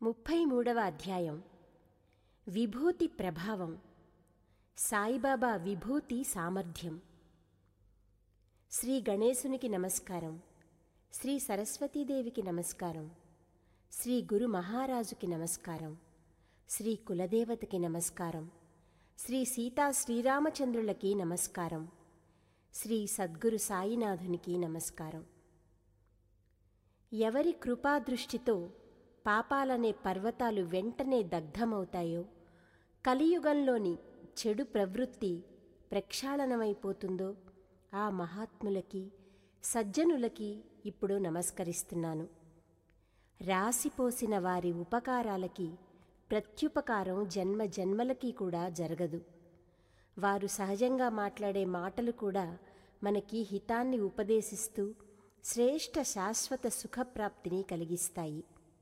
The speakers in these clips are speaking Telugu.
ముప్పై మూడవ అధ్యాయం విభూతి ప్రభావం సాయిబాబా విభూతి సామర్థ్యం శ్రీ గణేశునికి నమస్కారం శ్రీ సరస్వతీదేవికి నమస్కారం శ్రీ గురు మహారాజుకి నమస్కారం శ్రీ కులదేవతకి నమస్కారం శ్రీ సీతా శ్రీరామచంద్రులకి నమస్కారం శ్రీ సద్గురు సాయినాథునికి నమస్కారం ఎవరి కృపాదృష్టితో పాపాలనే పర్వతాలు వెంటనే దగ్ధమవుతాయో కలియుగంలోని చెడు ప్రవృత్తి ప్రక్షాళనమైపోతుందో ఆ మహాత్ములకి సజ్జనులకి ఇప్పుడు నమస్కరిస్తున్నాను రాసిపోసిన వారి ఉపకారాలకి ప్రత్యుపకారం జన్మ జన్మలకి కూడా జరగదు వారు సహజంగా మాట్లాడే మాటలు కూడా మనకి హితాన్ని ఉపదేశిస్తూ శ్రేష్ఠ శాశ్వత సుఖప్రాప్తిని కలిగిస్తాయి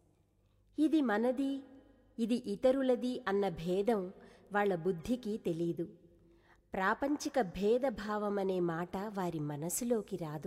ఇది మనది ఇది ఇతరులది అన్న భేదం వాళ్ళ బుద్ధికి తెలీదు ప్రాపంచిక భేదభావమనే మాట వారి మనసులోకి రాదు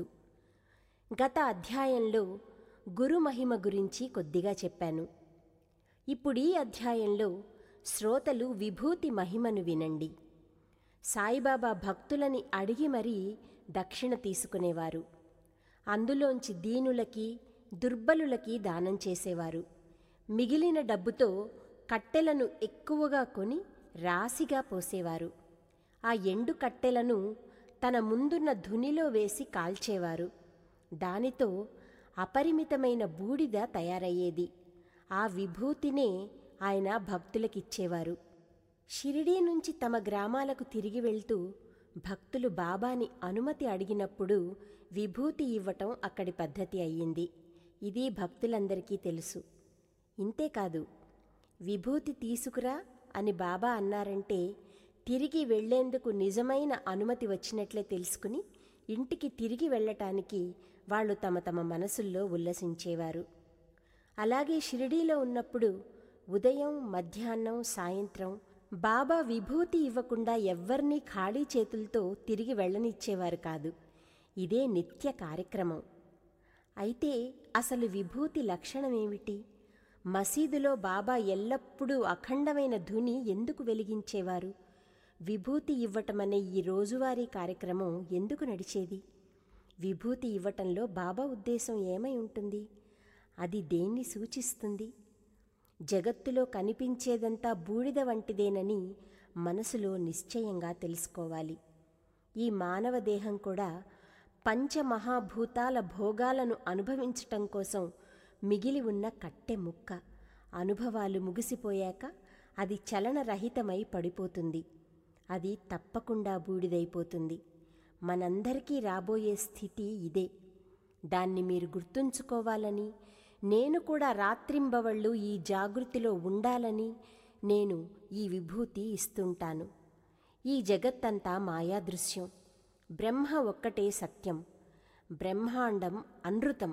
గత అధ్యాయంలో గురు మహిమ గురించి కొద్దిగా చెప్పాను ఇప్పుడు ఈ అధ్యాయంలో శ్రోతలు విభూతి మహిమను వినండి సాయిబాబా భక్తులని అడిగి మరీ దక్షిణ తీసుకునేవారు అందులోంచి దీనులకి దుర్బలులకి దానం చేసేవారు మిగిలిన డబ్బుతో కట్టెలను ఎక్కువగా కొని రాశిగా పోసేవారు ఆ ఎండు కట్టెలను తన ముందున్న ధునిలో వేసి కాల్చేవారు దానితో అపరిమితమైన బూడిద తయారయ్యేది ఆ విభూతినే ఆయన భక్తులకిచ్చేవారు షిరిడీ నుంచి తమ గ్రామాలకు తిరిగి వెళ్తూ భక్తులు బాబాని అనుమతి అడిగినప్పుడు విభూతి ఇవ్వటం అక్కడి పద్ధతి అయ్యింది ఇది భక్తులందరికీ తెలుసు ఇంతేకాదు విభూతి తీసుకురా అని బాబా అన్నారంటే తిరిగి వెళ్లేందుకు నిజమైన అనుమతి వచ్చినట్లే తెలుసుకుని ఇంటికి తిరిగి వెళ్ళటానికి వాళ్ళు తమ తమ మనసుల్లో ఉల్లసించేవారు అలాగే షిరిడీలో ఉన్నప్పుడు ఉదయం మధ్యాహ్నం సాయంత్రం బాబా విభూతి ఇవ్వకుండా ఎవ్వర్నీ ఖాళీ చేతులతో తిరిగి వెళ్ళనిచ్చేవారు కాదు ఇదే నిత్య కార్యక్రమం అయితే అసలు విభూతి లక్షణమేమిటి మసీదులో బాబా ఎల్లప్పుడూ అఖండమైన ధుని ఎందుకు వెలిగించేవారు విభూతి ఇవ్వటమనే ఈ రోజువారీ కార్యక్రమం ఎందుకు నడిచేది విభూతి ఇవ్వటంలో బాబా ఉద్దేశం ఏమై ఉంటుంది అది దేన్ని సూచిస్తుంది జగత్తులో కనిపించేదంతా బూడిద వంటిదేనని మనసులో నిశ్చయంగా తెలుసుకోవాలి ఈ మానవ దేహం కూడా పంచమహాభూతాల భోగాలను అనుభవించటం కోసం మిగిలి ఉన్న కట్టె ముక్క అనుభవాలు ముగిసిపోయాక అది చలనరహితమై పడిపోతుంది అది తప్పకుండా బూడిదైపోతుంది మనందరికీ రాబోయే స్థితి ఇదే దాన్ని మీరు గుర్తుంచుకోవాలని నేను కూడా రాత్రింబవళ్ళు ఈ జాగృతిలో ఉండాలని నేను ఈ విభూతి ఇస్తుంటాను ఈ జగత్తంతా మాయాదృశ్యం బ్రహ్మ ఒక్కటే సత్యం బ్రహ్మాండం అనృతం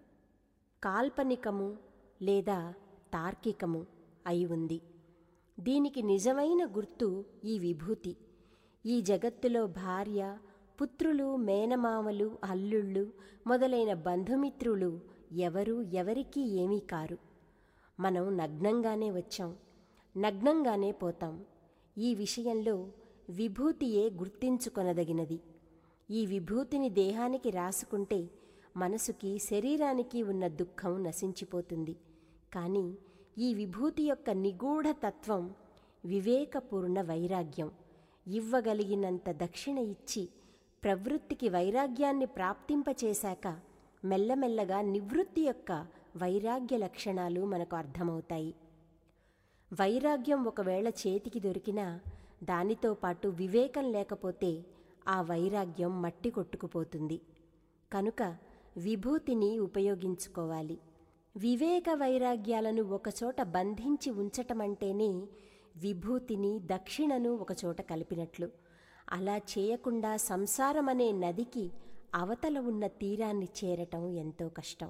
కాల్పనికము లేదా తార్కికము అయి ఉంది దీనికి నిజమైన గుర్తు ఈ విభూతి ఈ జగత్తులో భార్య పుత్రులు మేనమామలు అల్లుళ్ళు మొదలైన బంధుమిత్రులు ఎవరు ఎవరికీ ఏమీ కారు మనం నగ్నంగానే వచ్చాం నగ్నంగానే పోతాం ఈ విషయంలో విభూతియే గుర్తించుకొనదగినది ఈ విభూతిని దేహానికి రాసుకుంటే మనసుకి శరీరానికి ఉన్న దుఃఖం నశించిపోతుంది కానీ ఈ విభూతి యొక్క నిగూఢ తత్వం వివేకపూర్ణ వైరాగ్యం ఇవ్వగలిగినంత దక్షిణ ఇచ్చి ప్రవృత్తికి వైరాగ్యాన్ని ప్రాప్తింపచేశాక మెల్లమెల్లగా నివృత్తి యొక్క వైరాగ్య లక్షణాలు మనకు అర్థమవుతాయి వైరాగ్యం ఒకవేళ చేతికి దొరికినా దానితో పాటు వివేకం లేకపోతే ఆ వైరాగ్యం మట్టి కొట్టుకుపోతుంది కనుక విభూతిని ఉపయోగించుకోవాలి వివేక వైరాగ్యాలను ఒకచోట బంధించి ఉంచటమంటేనే విభూతిని దక్షిణను ఒకచోట కలిపినట్లు అలా చేయకుండా సంసారమనే నదికి అవతల ఉన్న తీరాన్ని చేరటం ఎంతో కష్టం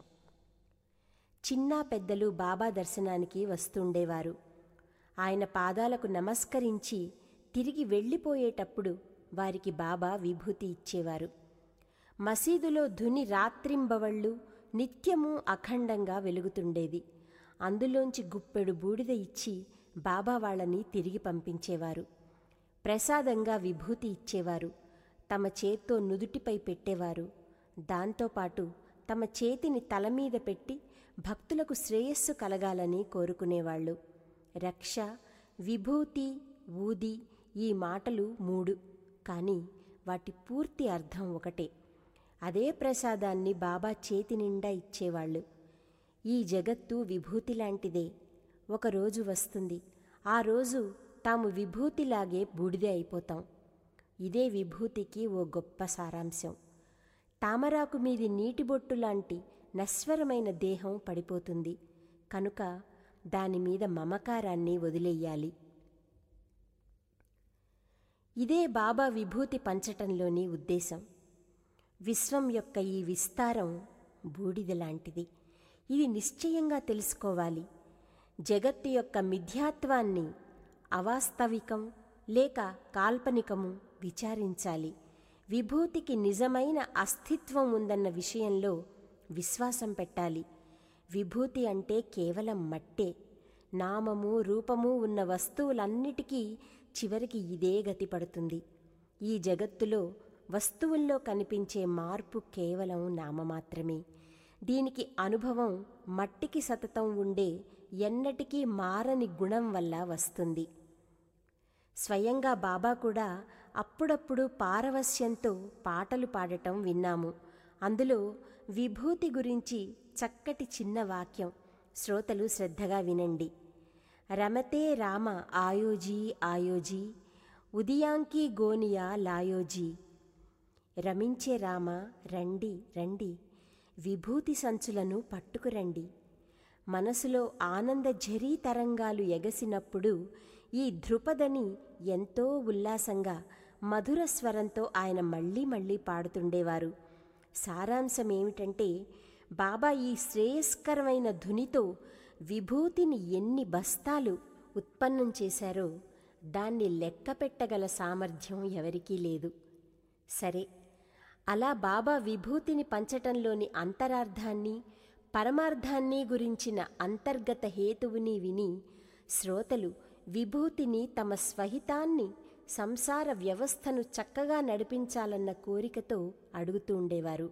చిన్నా పెద్దలు బాబా దర్శనానికి వస్తుండేవారు ఆయన పాదాలకు నమస్కరించి తిరిగి వెళ్ళిపోయేటప్పుడు వారికి బాబా విభూతి ఇచ్చేవారు మసీదులో ధుని రాత్రింబవళ్ళు నిత్యము అఖండంగా వెలుగుతుండేది అందులోంచి గుప్పెడు బూడిద ఇచ్చి బాబా వాళ్ళని తిరిగి పంపించేవారు ప్రసాదంగా విభూతి ఇచ్చేవారు తమ చేత్తో నుదుటిపై పెట్టేవారు దాంతోపాటు తమ చేతిని తల మీద పెట్టి భక్తులకు శ్రేయస్సు కలగాలని కోరుకునేవాళ్ళు రక్ష విభూతి ఊది ఈ మాటలు మూడు కానీ వాటి పూర్తి అర్థం ఒకటే అదే ప్రసాదాన్ని బాబా చేతి నిండా ఇచ్చేవాళ్ళు ఈ జగత్తు విభూతి లాంటిదే ఒకరోజు వస్తుంది ఆ రోజు తాము విభూతిలాగే బూడిదే అయిపోతాం ఇదే విభూతికి ఓ గొప్ప సారాంశం తామరాకు మీది నీటి బొట్టు లాంటి నశ్వరమైన దేహం పడిపోతుంది కనుక దానిమీద మమకారాన్ని వదిలేయాలి ఇదే బాబా విభూతి పంచటంలోని ఉద్దేశం విశ్వం యొక్క ఈ విస్తారం బూడిద లాంటిది ఇది నిశ్చయంగా తెలుసుకోవాలి జగత్తు యొక్క మిథ్యాత్వాన్ని అవాస్తవికం లేక కాల్పనికము విచారించాలి విభూతికి నిజమైన అస్తిత్వం ఉందన్న విషయంలో విశ్వాసం పెట్టాలి విభూతి అంటే కేవలం మట్టే నామము రూపము ఉన్న వస్తువులన్నిటికీ చివరికి ఇదే గతి పడుతుంది ఈ జగత్తులో వస్తువుల్లో కనిపించే మార్పు కేవలం నామమాత్రమే దీనికి అనుభవం మట్టికి సతతం ఉండే ఎన్నటికీ మారని గుణం వల్ల వస్తుంది స్వయంగా బాబా కూడా అప్పుడప్పుడు పారవస్యంతో పాటలు పాడటం విన్నాము అందులో విభూతి గురించి చక్కటి చిన్న వాక్యం శ్రోతలు శ్రద్ధగా వినండి రమతే రామ ఆయోజీ ఆయోజీ ఉదయాంకి గోనియా లాయోజీ రమించే రామ రండి రండి విభూతి సంచులను పట్టుకురండి మనసులో ఆనంద ఝరీ తరంగాలు ఎగసినప్పుడు ఈ ధృపదని ఎంతో ఉల్లాసంగా మధుర స్వరంతో ఆయన మళ్ళీ మళ్ళీ పాడుతుండేవారు సారాంశం ఏమిటంటే బాబా ఈ శ్రేయస్కరమైన ధునితో విభూతిని ఎన్ని బస్తాలు ఉత్పన్నం చేశారో దాన్ని లెక్క పెట్టగల సామర్థ్యం ఎవరికీ లేదు సరే అలా బాబా విభూతిని పంచటంలోని అంతరార్థాన్ని పరమార్థాన్ని గురించిన అంతర్గత హేతువుని విని శ్రోతలు విభూతిని తమ స్వహితాన్ని సంసార వ్యవస్థను చక్కగా నడిపించాలన్న కోరికతో అడుగుతూ ఉండేవారు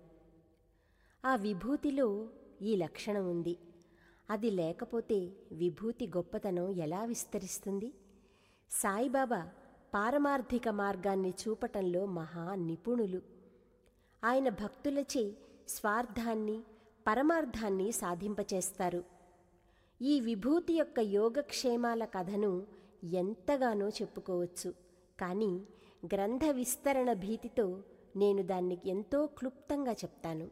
ఆ విభూతిలో ఈ లక్షణం ఉంది అది లేకపోతే విభూతి గొప్పతనం ఎలా విస్తరిస్తుంది సాయిబాబా పారమార్థిక మార్గాన్ని చూపటంలో మహా నిపుణులు ఆయన భక్తులచే స్వార్థాన్ని పరమార్థాన్ని సాధింపచేస్తారు ఈ విభూతి యొక్క యోగక్షేమాల కథను ఎంతగానో చెప్పుకోవచ్చు కానీ గ్రంథ విస్తరణ భీతితో నేను దాన్ని ఎంతో క్లుప్తంగా చెప్తాను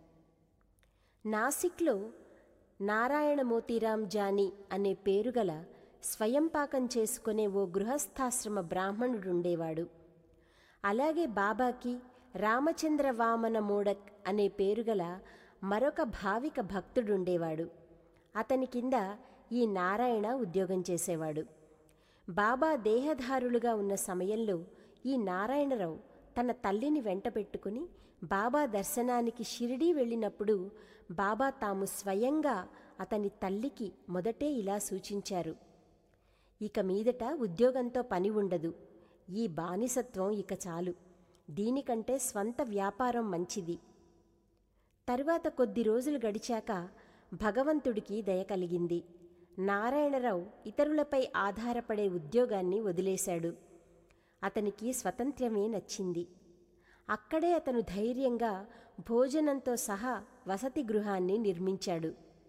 నాసిక్లో నారాయణ మోతీరాం జానీ అనే పేరుగల స్వయంపాకం చేసుకునే ఓ గృహస్థాశ్రమ బ్రాహ్మణుడుండేవాడు అలాగే బాబాకి రామచంద్ర వామన మోడక్ అనే పేరుగల మరొక భావిక భక్తుడుండేవాడు అతని కింద ఈ నారాయణ ఉద్యోగం చేసేవాడు బాబా దేహధారులుగా ఉన్న సమయంలో ఈ నారాయణరావు తన తల్లిని వెంట పెట్టుకుని బాబా దర్శనానికి షిరిడీ వెళ్ళినప్పుడు బాబా తాము స్వయంగా అతని తల్లికి మొదటే ఇలా సూచించారు ఇక మీదట ఉద్యోగంతో పని ఉండదు ఈ బానిసత్వం ఇక చాలు దీనికంటే స్వంత వ్యాపారం మంచిది తరువాత కొద్ది రోజులు గడిచాక భగవంతుడికి దయ కలిగింది నారాయణరావు ఇతరులపై ఆధారపడే ఉద్యోగాన్ని వదిలేశాడు అతనికి స్వతంత్రమే నచ్చింది అక్కడే అతను ధైర్యంగా భోజనంతో సహా వసతి గృహాన్ని నిర్మించాడు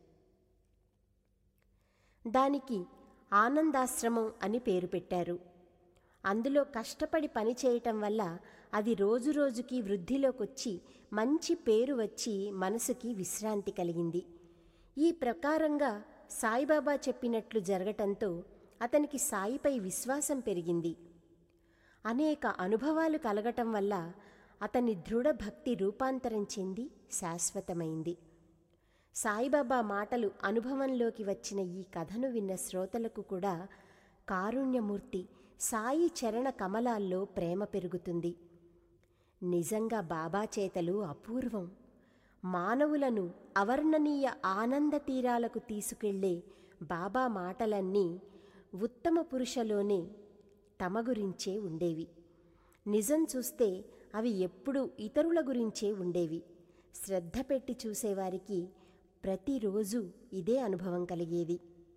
దానికి ఆనందాశ్రమం అని పేరు పెట్టారు అందులో కష్టపడి పని చేయటం వల్ల అది రోజురోజుకి వృద్ధిలోకొచ్చి మంచి పేరు వచ్చి మనసుకి విశ్రాంతి కలిగింది ఈ ప్రకారంగా సాయిబాబా చెప్పినట్లు జరగటంతో అతనికి సాయిపై విశ్వాసం పెరిగింది అనేక అనుభవాలు కలగటం వల్ల అతని దృఢ భక్తి రూపాంతరం చెంది శాశ్వతమైంది సాయిబాబా మాటలు అనుభవంలోకి వచ్చిన ఈ కథను విన్న శ్రోతలకు కూడా కారుణ్యమూర్తి సాయి చరణ కమలాల్లో ప్రేమ పెరుగుతుంది నిజంగా బాబా చేతలు అపూర్వం మానవులను అవర్ణనీయ ఆనంద తీరాలకు తీసుకెళ్లే బాబా మాటలన్నీ ఉత్తమ పురుషలోనే తమ గురించే ఉండేవి నిజం చూస్తే అవి ఎప్పుడూ ఇతరుల గురించే ఉండేవి శ్రద్ధ పెట్టి చూసేవారికి ప్రతిరోజు ఇదే అనుభవం కలిగేది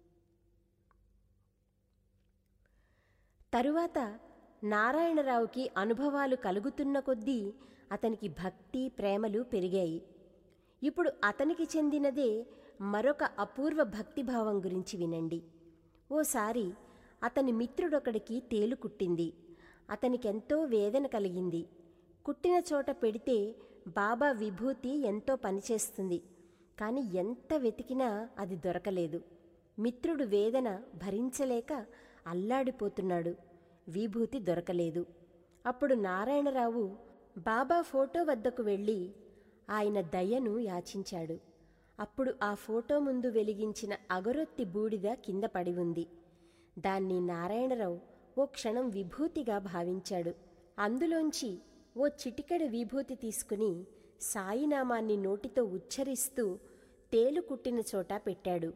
తరువాత నారాయణరావుకి అనుభవాలు కలుగుతున్న కొద్దీ అతనికి భక్తి ప్రేమలు పెరిగాయి ఇప్పుడు అతనికి చెందినదే మరొక అపూర్వ భక్తిభావం గురించి వినండి ఓసారి అతని మిత్రుడొకడికి తేలు కుట్టింది అతనికెంతో వేదన కలిగింది కుట్టిన చోట పెడితే బాబా విభూతి ఎంతో పనిచేస్తుంది కానీ ఎంత వెతికినా అది దొరకలేదు మిత్రుడు వేదన భరించలేక అల్లాడిపోతున్నాడు విభూతి దొరకలేదు అప్పుడు నారాయణరావు బాబా ఫోటో వద్దకు వెళ్ళి ఆయన దయను యాచించాడు అప్పుడు ఆ ఫోటో ముందు వెలిగించిన అగరొత్తి బూడిద కింద పడి ఉంది దాన్ని నారాయణరావు ఓ క్షణం విభూతిగా భావించాడు అందులోంచి ఓ చిటికెడు విభూతి తీసుకుని సాయినామాన్ని నోటితో ఉచ్చరిస్తూ తేలు కుట్టిన చోట పెట్టాడు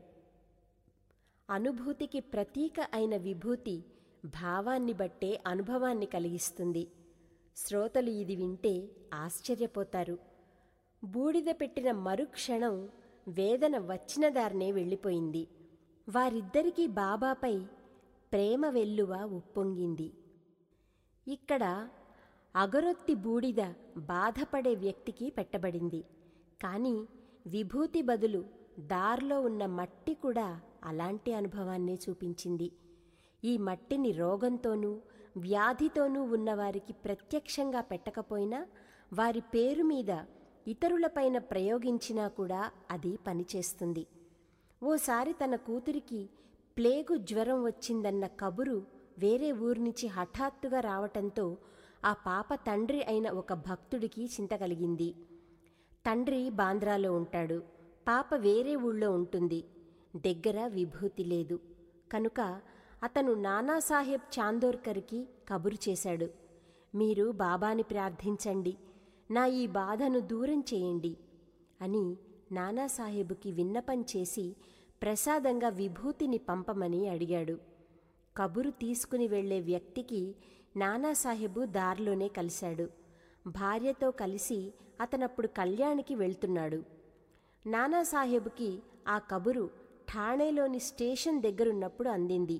అనుభూతికి ప్రతీక అయిన విభూతి భావాన్ని బట్టే అనుభవాన్ని కలిగిస్తుంది శ్రోతలు ఇది వింటే ఆశ్చర్యపోతారు బూడిద పెట్టిన మరుక్షణం వేదన వచ్చిన దారినే వెళ్ళిపోయింది వారిద్దరికీ బాబాపై ప్రేమ వెల్లువ ఉప్పొంగింది ఇక్కడ అగరొత్తి బూడిద బాధపడే వ్యక్తికి పెట్టబడింది కానీ విభూతి బదులు దారిలో ఉన్న మట్టి కూడా అలాంటి అనుభవాన్నే చూపించింది ఈ మట్టిని రోగంతోనూ వ్యాధితోనూ ఉన్నవారికి ప్రత్యక్షంగా పెట్టకపోయినా వారి పేరు మీద ఇతరులపైన ప్రయోగించినా కూడా అది పనిచేస్తుంది ఓసారి తన కూతురికి ప్లేగు జ్వరం వచ్చిందన్న కబురు వేరే ఊరి నుంచి హఠాత్తుగా రావటంతో ఆ పాప తండ్రి అయిన ఒక భక్తుడికి చింత కలిగింది తండ్రి బాంద్రాలో ఉంటాడు పాప వేరే ఊళ్ళో ఉంటుంది దగ్గర విభూతి లేదు కనుక అతను నానాసాహెబ్ చాందోర్కర్కి కబురు చేశాడు మీరు బాబాని ప్రార్థించండి నా ఈ బాధను దూరం చేయండి అని నానాసాహెబుకి విన్నపం చేసి ప్రసాదంగా విభూతిని పంపమని అడిగాడు కబురు తీసుకుని వెళ్లే వ్యక్తికి నానాసాహెబు దారిలోనే కలిశాడు భార్యతో కలిసి అతనప్పుడు కళ్యాణికి వెళ్తున్నాడు నానాసాహెబుకి ఆ కబురు ఠాణేలోని స్టేషన్ దగ్గరున్నప్పుడు అందింది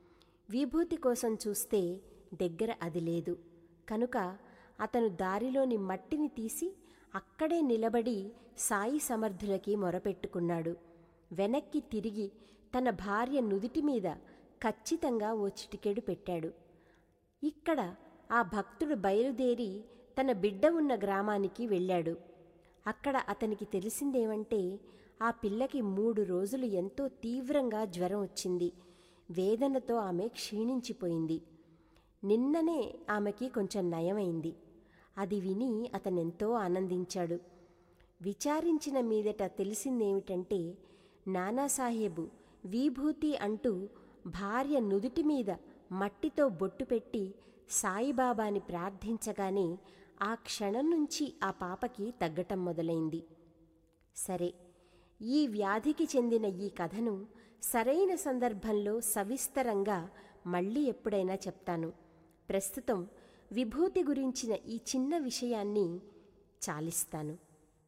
విభూతి కోసం చూస్తే దగ్గర అది లేదు కనుక అతను దారిలోని మట్టిని తీసి అక్కడే నిలబడి సాయి సమర్థులకి మొరపెట్టుకున్నాడు వెనక్కి తిరిగి తన భార్య నుదిటి మీద ఖచ్చితంగా ఓ చిటికెడు పెట్టాడు ఇక్కడ ఆ భక్తుడు బయలుదేరి తన బిడ్డ ఉన్న గ్రామానికి వెళ్ళాడు అక్కడ అతనికి తెలిసిందేమంటే ఆ పిల్లకి మూడు రోజులు ఎంతో తీవ్రంగా జ్వరం వచ్చింది వేదనతో ఆమె క్షీణించిపోయింది నిన్ననే ఆమెకి కొంచెం నయమైంది అది విని అతనెంతో ఆనందించాడు విచారించిన మీదట తెలిసిందేమిటంటే నానాసాహెబు విభూతి అంటూ భార్య నుదుటి మీద మట్టితో బొట్టు పెట్టి సాయిబాబాని ప్రార్థించగానే ఆ క్షణం నుంచి ఆ పాపకి తగ్గటం మొదలైంది సరే ఈ వ్యాధికి చెందిన ఈ కథను సరైన సందర్భంలో సవిస్తరంగా మళ్ళీ ఎప్పుడైనా చెప్తాను ప్రస్తుతం విభూతి గురించిన ఈ చిన్న విషయాన్ని చాలిస్తాను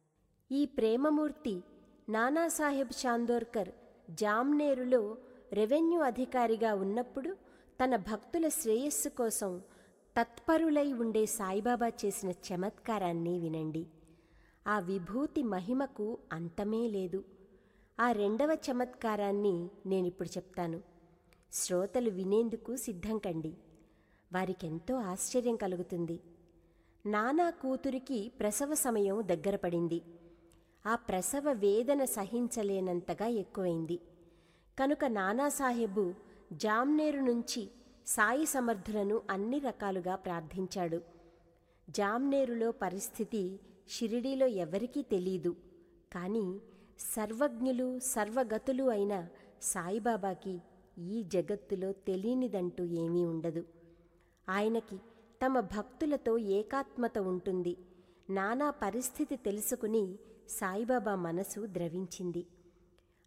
ఈ ప్రేమమూర్తి నానాసాహెబ్ చాందోర్కర్ జామ్నేరులో రెవెన్యూ అధికారిగా ఉన్నప్పుడు తన భక్తుల శ్రేయస్సు కోసం తత్పరులై ఉండే సాయిబాబా చేసిన చమత్కారాన్ని వినండి ఆ విభూతి మహిమకు అంతమే లేదు ఆ రెండవ చమత్కారాన్ని నేనిప్పుడు చెప్తాను శ్రోతలు వినేందుకు సిద్ధం కండి వారికెంతో ఆశ్చర్యం కలుగుతుంది నానా కూతురికి ప్రసవ సమయం దగ్గర పడింది ఆ ప్రసవ వేదన సహించలేనంతగా ఎక్కువైంది కనుక నానాసాహెబు జామ్నేరు నుంచి సాయి సమర్థులను అన్ని రకాలుగా ప్రార్థించాడు జామ్నేరులో పరిస్థితి షిరిడీలో ఎవరికీ తెలీదు కానీ సర్వజ్ఞులు సర్వగతులు అయిన సాయిబాబాకి ఈ జగత్తులో తెలియనిదంటూ ఏమీ ఉండదు ఆయనకి తమ భక్తులతో ఏకాత్మత ఉంటుంది నానా పరిస్థితి తెలుసుకుని సాయిబాబా మనసు ద్రవించింది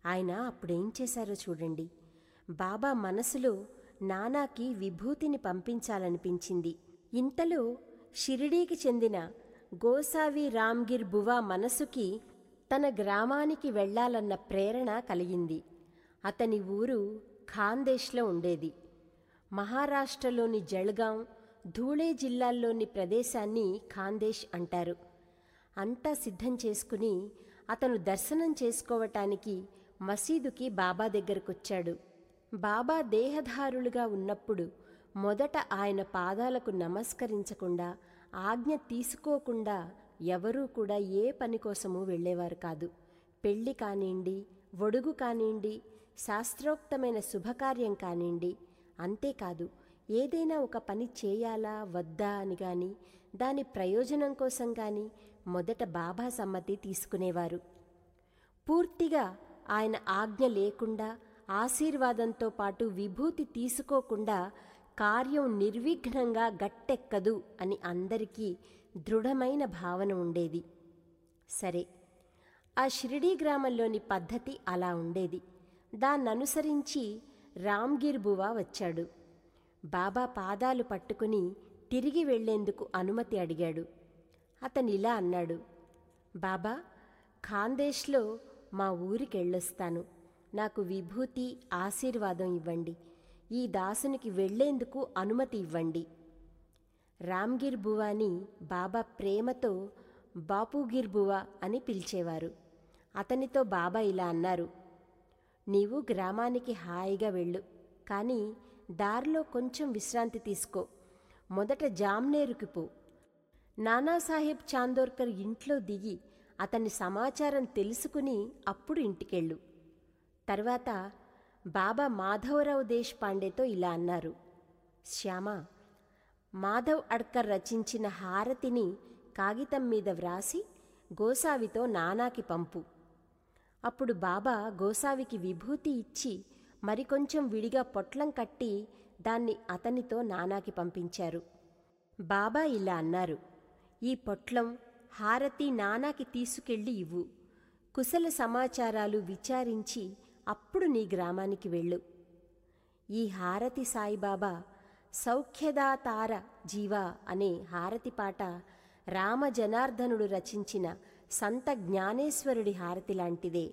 ఆయన అప్పుడేం చేశారో చూడండి బాబా మనసులో నానాకి విభూతిని పంపించాలనిపించింది ఇంతలో షిరిడీకి చెందిన గోసావి రామ్గిర్ బువా మనసుకి తన గ్రామానికి వెళ్ళాలన్న ప్రేరణ కలిగింది అతని ఊరు ఖాందేశ్లో ఉండేది మహారాష్ట్రలోని జళగాం ధూళే జిల్లాల్లోని ప్రదేశాన్ని ఖాందేశ్ అంటారు అంతా సిద్ధం చేసుకుని అతను దర్శనం చేసుకోవటానికి మసీదుకి బాబా దగ్గరకొచ్చాడు బాబా దేహధారులుగా ఉన్నప్పుడు మొదట ఆయన పాదాలకు నమస్కరించకుండా ఆజ్ఞ తీసుకోకుండా ఎవరూ కూడా ఏ పని కోసము వెళ్ళేవారు కాదు పెళ్లి కానివ్వండి ఒడుగు కానివ్వండి శాస్త్రోక్తమైన శుభకార్యం కానివ్వండి అంతేకాదు ఏదైనా ఒక పని చేయాలా వద్దా అని గాని దాని ప్రయోజనం కోసం గాని మొదట బాబా సమ్మతి తీసుకునేవారు పూర్తిగా ఆయన ఆజ్ఞ లేకుండా ఆశీర్వాదంతో పాటు విభూతి తీసుకోకుండా కార్యం నిర్విఘ్నంగా గట్టెక్కదు అని అందరికీ దృఢమైన భావన ఉండేది సరే ఆ షిరిడీ గ్రామంలోని పద్ధతి అలా ఉండేది దాన్ననుసరించి రామ్గిర్ బువా వచ్చాడు బాబా పాదాలు పట్టుకుని తిరిగి వెళ్లేందుకు అనుమతి అడిగాడు అతనిలా అన్నాడు బాబా ఖాందేశ్లో మా ఊరికెళ్ళొస్తాను నాకు విభూతి ఆశీర్వాదం ఇవ్వండి ఈ దాసునికి వెళ్లేందుకు అనుమతి ఇవ్వండి రామ్గిర్ బువాని బాబా ప్రేమతో బాపుగిర్ బువా అని పిలిచేవారు అతనితో బాబా ఇలా అన్నారు నీవు గ్రామానికి హాయిగా వెళ్ళు కానీ దారిలో కొంచెం విశ్రాంతి తీసుకో మొదట జామ్నేరుకి పో నానాసాహెబ్ చాందోర్కర్ ఇంట్లో దిగి అతని సమాచారం తెలుసుకుని అప్పుడు ఇంటికెళ్ళు తర్వాత బాబా మాధవరావు దేశ్పాండేతో ఇలా అన్నారు శ్యామ మాధవ్ అడ్కర్ రచించిన హారతిని కాగితం మీద వ్రాసి గోసావితో నానాకి పంపు అప్పుడు బాబా గోసావికి విభూతి ఇచ్చి మరికొంచెం విడిగా పొట్లం కట్టి దాన్ని అతనితో నానాకి పంపించారు బాబా ఇలా అన్నారు ఈ పొట్లం హారతి నానాకి తీసుకెళ్ళి ఇవ్వు కుశల సమాచారాలు విచారించి అప్పుడు నీ గ్రామానికి వెళ్ళు ఈ హారతి సాయిబాబా సౌఖ్యదాతార జీవా అనే హారతి పాట రామ జనార్దనుడు రచించిన సంత జ్ఞానేశ్వరుడి హారతి లాంటిదే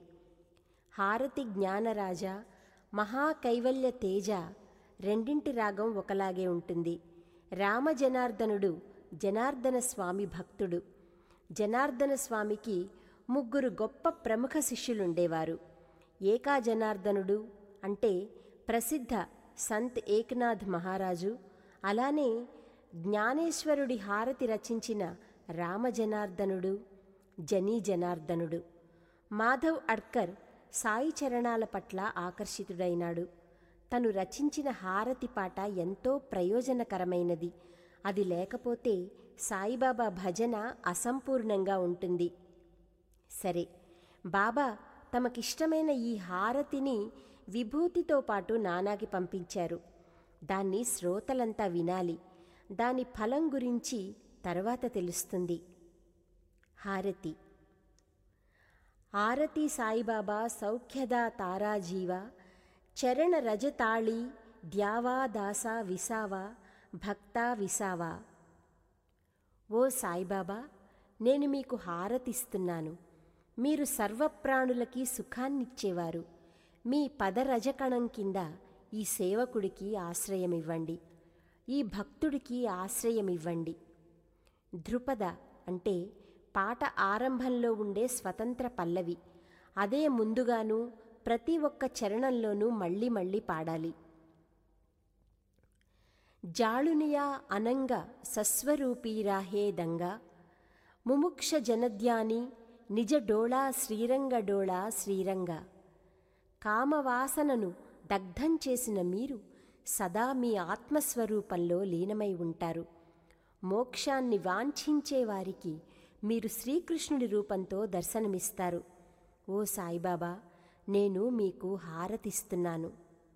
హారతి జ్ఞానరాజ మహాకైవల్య తేజ రెండింటి రాగం ఒకలాగే ఉంటుంది రామ జనార్దనుడు జనార్దన స్వామి భక్తుడు జనార్దన స్వామికి ముగ్గురు గొప్ప ప్రముఖ శిష్యులుండేవారు ఏకా జనార్దనుడు అంటే ప్రసిద్ధ సంత్ ఏకనాథ్ మహారాజు అలానే జ్ఞానేశ్వరుడి హారతి రచించిన రామజనార్దనుడు జనీ జనార్దనుడు మాధవ్ అడ్కర్ సాయి చరణాల పట్ల ఆకర్షితుడైనాడు తను రచించిన హారతి పాట ఎంతో ప్రయోజనకరమైనది అది లేకపోతే సాయిబాబా భజన అసంపూర్ణంగా ఉంటుంది సరే బాబా తమకిష్టమైన ఈ హారతిని విభూతితో పాటు నానాకి పంపించారు దాన్ని శ్రోతలంతా వినాలి దాని ఫలం గురించి తర్వాత తెలుస్తుంది హారతి ఆరతి సాయిబాబా సౌఖ్యదా తారాజీవ చరణ రజతాళి ద్యావా దాసా విసావా భక్తా విసావా ఓ సాయిబాబా నేను మీకు హారతిస్తున్నాను మీరు సర్వప్రాణులకి సుఖాన్నిచ్చేవారు మీ పదరజకణం కింద ఈ సేవకుడికి ఆశ్రయమివ్వండి ఈ భక్తుడికి ఆశ్రయమివ్వండి ధృపద అంటే పాట ఆరంభంలో ఉండే స్వతంత్ర పల్లవి అదే ముందుగాను ప్రతి ఒక్క చరణంలోనూ మళ్ళీ మళ్ళీ పాడాలి జాళునియా అనంగ సస్వరూపీరాహే దంగా ముముక్ష జనద్యాని నిజ డోళా శ్రీరంగ డోళా శ్రీరంగ కామవాసనను దగ్ధం చేసిన మీరు సదా మీ ఆత్మస్వరూపంలో లీనమై ఉంటారు మోక్షాన్ని వాంఛించే వారికి మీరు శ్రీకృష్ణుడి రూపంతో దర్శనమిస్తారు ఓ సాయిబాబా నేను మీకు హారతిస్తున్నాను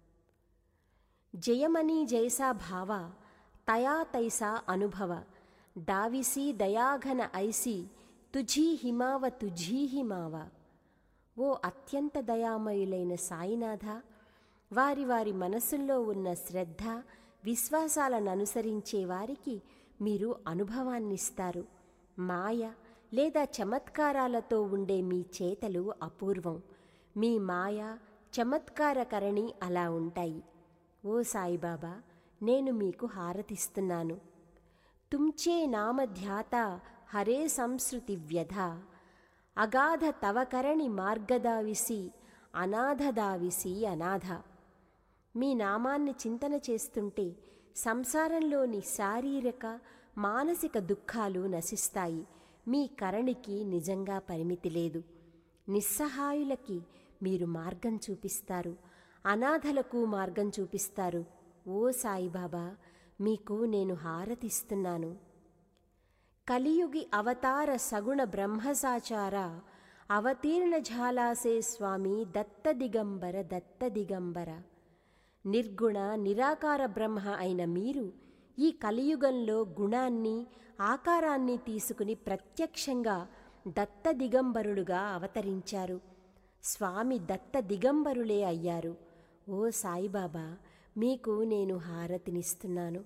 జయమని జైసా భావ తయా తైసా అనుభవ దావిసి దయాఘన ఐసి తుఝీ హిమావ తుఝీ హిమావ ఓ అత్యంత దయామయులైన సాయినాథ వారి వారి మనసుల్లో ఉన్న శ్రద్ధ విశ్వాసాలను అనుసరించే వారికి మీరు అనుభవాన్నిస్తారు మాయ లేదా చమత్కారాలతో ఉండే మీ చేతలు అపూర్వం మీ మాయ చమత్కారకరణి అలా ఉంటాయి ఓ సాయిబాబా నేను మీకు హారతిస్తున్నాను తుంచే నామధ్యాత హరే సంస్కృతి వ్యధ అగాధ తవకరణి మార్గదావిసి అనాథదావిసి అనాథ మీ నామాన్ని చింతన చేస్తుంటే సంసారంలోని శారీరక మానసిక దుఃఖాలు నశిస్తాయి మీ కరణికి నిజంగా పరిమితి లేదు నిస్సహాయులకి మీరు మార్గం చూపిస్తారు అనాథలకు మార్గం చూపిస్తారు ఓ సాయిబాబా మీకు నేను హారతిస్తున్నాను కలియుగి అవతార సగుణ బ్రహ్మసాచార అవతీర్ణ ఝాలాసే స్వామి దత్త దిగంబర దత్త దిగంబర నిర్గుణ నిరాకార బ్రహ్మ అయిన మీరు ఈ కలియుగంలో గుణాన్ని ఆకారాన్ని తీసుకుని ప్రత్యక్షంగా దత్త దిగంబరుడుగా అవతరించారు స్వామి దత్త దిగంబరులే అయ్యారు ఓ సాయిబాబా మీకు నేను హారతినిస్తున్నాను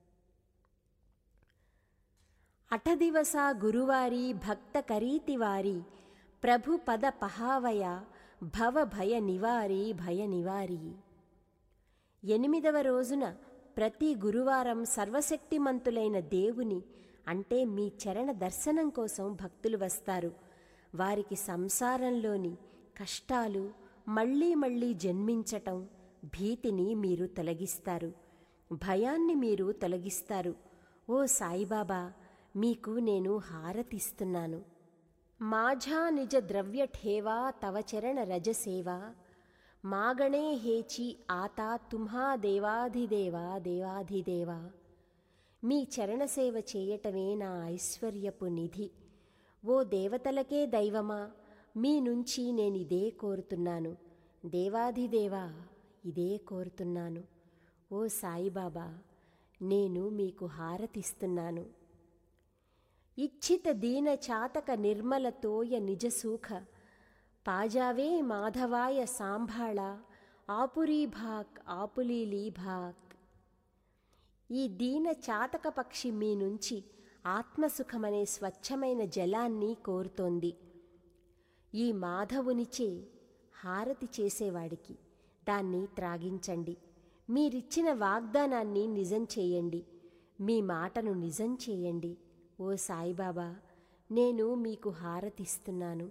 అఠదివస గురువారి భక్త కరీతివారి ప్రభు పద పహావయ భవ భయ నివారి భయ నివారి ఎనిమిదవ రోజున ప్రతి గురువారం సర్వశక్తిమంతులైన దేవుని అంటే మీ చరణ దర్శనం కోసం భక్తులు వస్తారు వారికి సంసారంలోని కష్టాలు మళ్ళీ మళ్ళీ జన్మించటం భీతిని మీరు తొలగిస్తారు భయాన్ని మీరు తొలగిస్తారు ఓ సాయిబాబా మీకు నేను హారతిస్తున్నాను మాఝా నిజ ద్రవ్య ఠేవా తవ చరణ రజసేవా మాగణే హేచి ఆతా తుమ్హా దేవాధిదేవా దేవాధిదేవా మీ చరణసేవ చేయటమే నా ఐశ్వర్యపు నిధి ఓ దేవతలకే దైవమా మీ నుంచి నేను ఇదే కోరుతున్నాను దేవాధిదేవా ఇదే కోరుతున్నాను ఓ సాయిబాబా నేను మీకు హారతిస్తున్నాను ఇచ్ఛిత దీన చాతక నిర్మలతోయ నిజసూఖ పాజావే మాధవాయ సాంభాళ ఆపురీభాక్ ఆపులీలీభాక్ ఈ దీన చాతక పక్షి మీ నుంచి ఆత్మసుఖమనే స్వచ్ఛమైన జలాన్ని కోరుతోంది ఈ మాధవునిచే హారతి చేసేవాడికి దాన్ని త్రాగించండి మీరిచ్చిన వాగ్దానాన్ని నిజం చేయండి మీ మాటను నిజం చేయండి ఓ సాయిబాబా నేను మీకు హారతిస్తున్నాను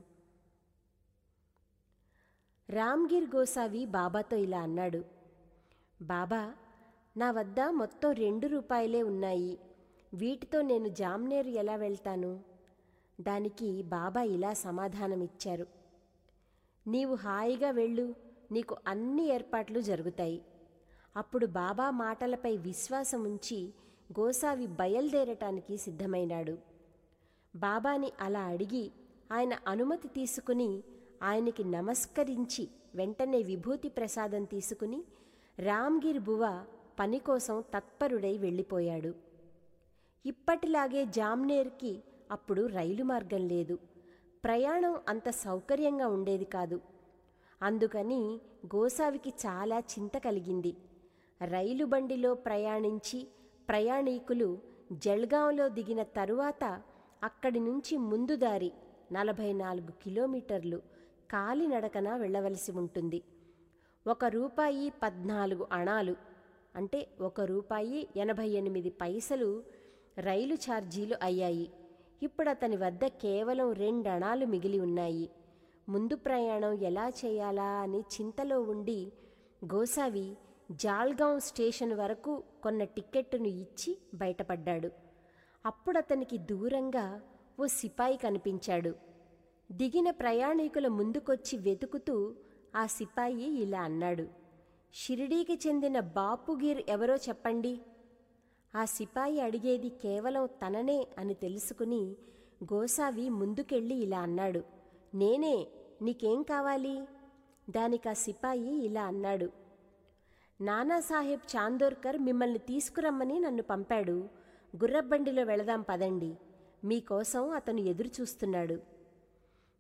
రామ్గిర్ గోసావి బాబాతో ఇలా అన్నాడు బాబా నా వద్ద మొత్తం రెండు రూపాయలే ఉన్నాయి వీటితో నేను జామ్నేరు ఎలా వెళ్తాను దానికి బాబా ఇలా సమాధానమిచ్చారు నీవు హాయిగా వెళ్ళు నీకు అన్ని ఏర్పాట్లు జరుగుతాయి అప్పుడు బాబా మాటలపై విశ్వాసం ఉంచి గోసావి బయలుదేరటానికి సిద్ధమైనాడు బాబాని అలా అడిగి ఆయన అనుమతి తీసుకుని ఆయనకి నమస్కరించి వెంటనే విభూతి ప్రసాదం తీసుకుని రామ్గిర్ బువ పని కోసం తత్పరుడై వెళ్ళిపోయాడు ఇప్పటిలాగే జామ్నేర్కి అప్పుడు రైలు మార్గం లేదు ప్రయాణం అంత సౌకర్యంగా ఉండేది కాదు అందుకని గోసావికి చాలా చింత కలిగింది రైలు బండిలో ప్రయాణించి ప్రయాణీకులు జల్గాంలో దిగిన తరువాత అక్కడి నుంచి ముందు దారి నలభై నాలుగు కిలోమీటర్లు కాలినడకన వెళ్ళవలసి ఉంటుంది ఒక రూపాయి పద్నాలుగు అణాలు అంటే ఒక రూపాయి ఎనభై ఎనిమిది పైసలు రైలు ఛార్జీలు అయ్యాయి ఇప్పుడు అతని వద్ద కేవలం రెండు అణాలు మిగిలి ఉన్నాయి ముందు ప్రయాణం ఎలా చేయాలా అని చింతలో ఉండి గోసావి జాల్గాం స్టేషన్ వరకు కొన్న టిక్కెట్టును ఇచ్చి బయటపడ్డాడు అప్పుడు అతనికి దూరంగా ఓ సిపాయి కనిపించాడు దిగిన ప్రయాణికుల ముందుకొచ్చి వెతుకుతూ ఆ సిపాయి ఇలా అన్నాడు షిరిడీకి చెందిన బాపుగిర్ ఎవరో చెప్పండి ఆ సిపాయి అడిగేది కేవలం తననే అని తెలుసుకుని గోసావి ముందుకెళ్ళి ఇలా అన్నాడు నేనే నీకేం కావాలి దానికి ఆ సిపాయి ఇలా అన్నాడు నానాసాహెబ్ చాందోర్కర్ మిమ్మల్ని తీసుకురమ్మని నన్ను పంపాడు గుర్రబండిలో వెళదాం పదండి మీకోసం అతను ఎదురు చూస్తున్నాడు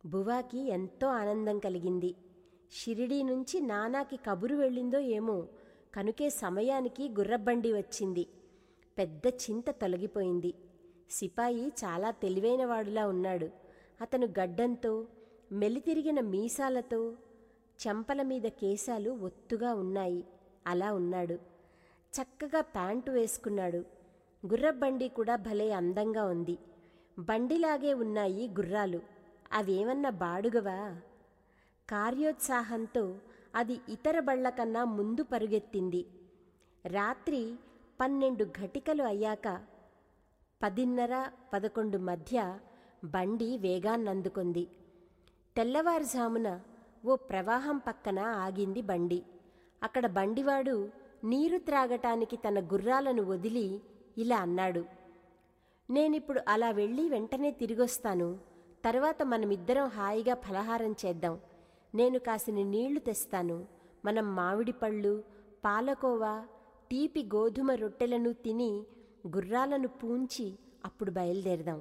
బువాకి ఎంతో ఆనందం కలిగింది షిరిడీ నుంచి నానాకి కబురు వెళ్ళిందో ఏమో కనుకే సమయానికి గుర్రబండి వచ్చింది పెద్ద చింత తొలగిపోయింది సిపాయి చాలా తెలివైనవాడులా ఉన్నాడు అతను గడ్డంతో మెలితిరిగిన మీసాలతో చెంపల మీద కేశాలు ఒత్తుగా ఉన్నాయి అలా ఉన్నాడు చక్కగా ప్యాంటు వేసుకున్నాడు గుర్రబండి కూడా భలే అందంగా ఉంది బండిలాగే ఉన్నాయి గుర్రాలు అవేమన్నా బాడుగవా కార్యోత్సాహంతో అది ఇతర బళ్ల కన్నా ముందు పరుగెత్తింది రాత్రి పన్నెండు ఘటికలు అయ్యాక పదిన్నర పదకొండు మధ్య బండి వేగాన్నందుకుంది తెల్లవారుజామున ఓ ప్రవాహం పక్కన ఆగింది బండి అక్కడ బండివాడు నీరు త్రాగటానికి తన గుర్రాలను వదిలి ఇలా అన్నాడు నేనిప్పుడు అలా వెళ్ళి వెంటనే తిరిగొస్తాను తర్వాత మనమిద్దరం హాయిగా ఫలహారం చేద్దాం నేను కాసిన నీళ్లు తెస్తాను మనం మామిడి పళ్ళు పాలకోవా తీపి గోధుమ రొట్టెలను తిని గుర్రాలను పూంచి అప్పుడు బయలుదేరదాం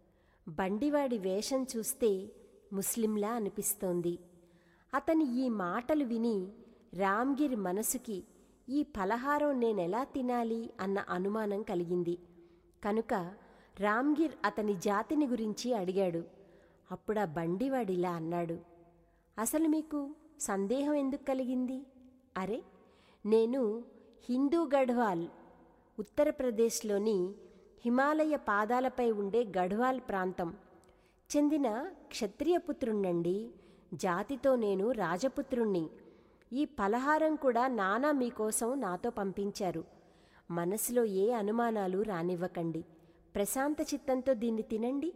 బండివాడి వేషం చూస్తే ముస్లింలా అనిపిస్తోంది అతని ఈ మాటలు విని రామ్గిరి మనసుకి ఈ ఫలహారం నేనెలా తినాలి అన్న అనుమానం కలిగింది కనుక రామ్గిర్ అతని జాతిని గురించి అడిగాడు అప్పుడా బండివాడిలా అన్నాడు అసలు మీకు సందేహం ఎందుకు కలిగింది అరే నేను హిందూ గఢ్వాల్ ఉత్తరప్రదేశ్లోని హిమాలయ పాదాలపై ఉండే గఢ్వాల్ ప్రాంతం చెందిన క్షత్రియపుత్రుణ్ణండి జాతితో నేను రాజపుత్రుణ్ణి ఈ పలహారం కూడా నానా మీకోసం నాతో పంపించారు మనసులో ఏ అనుమానాలు రానివ్వకండి ప్రశాంత చిత్తంతో దీన్ని తినండి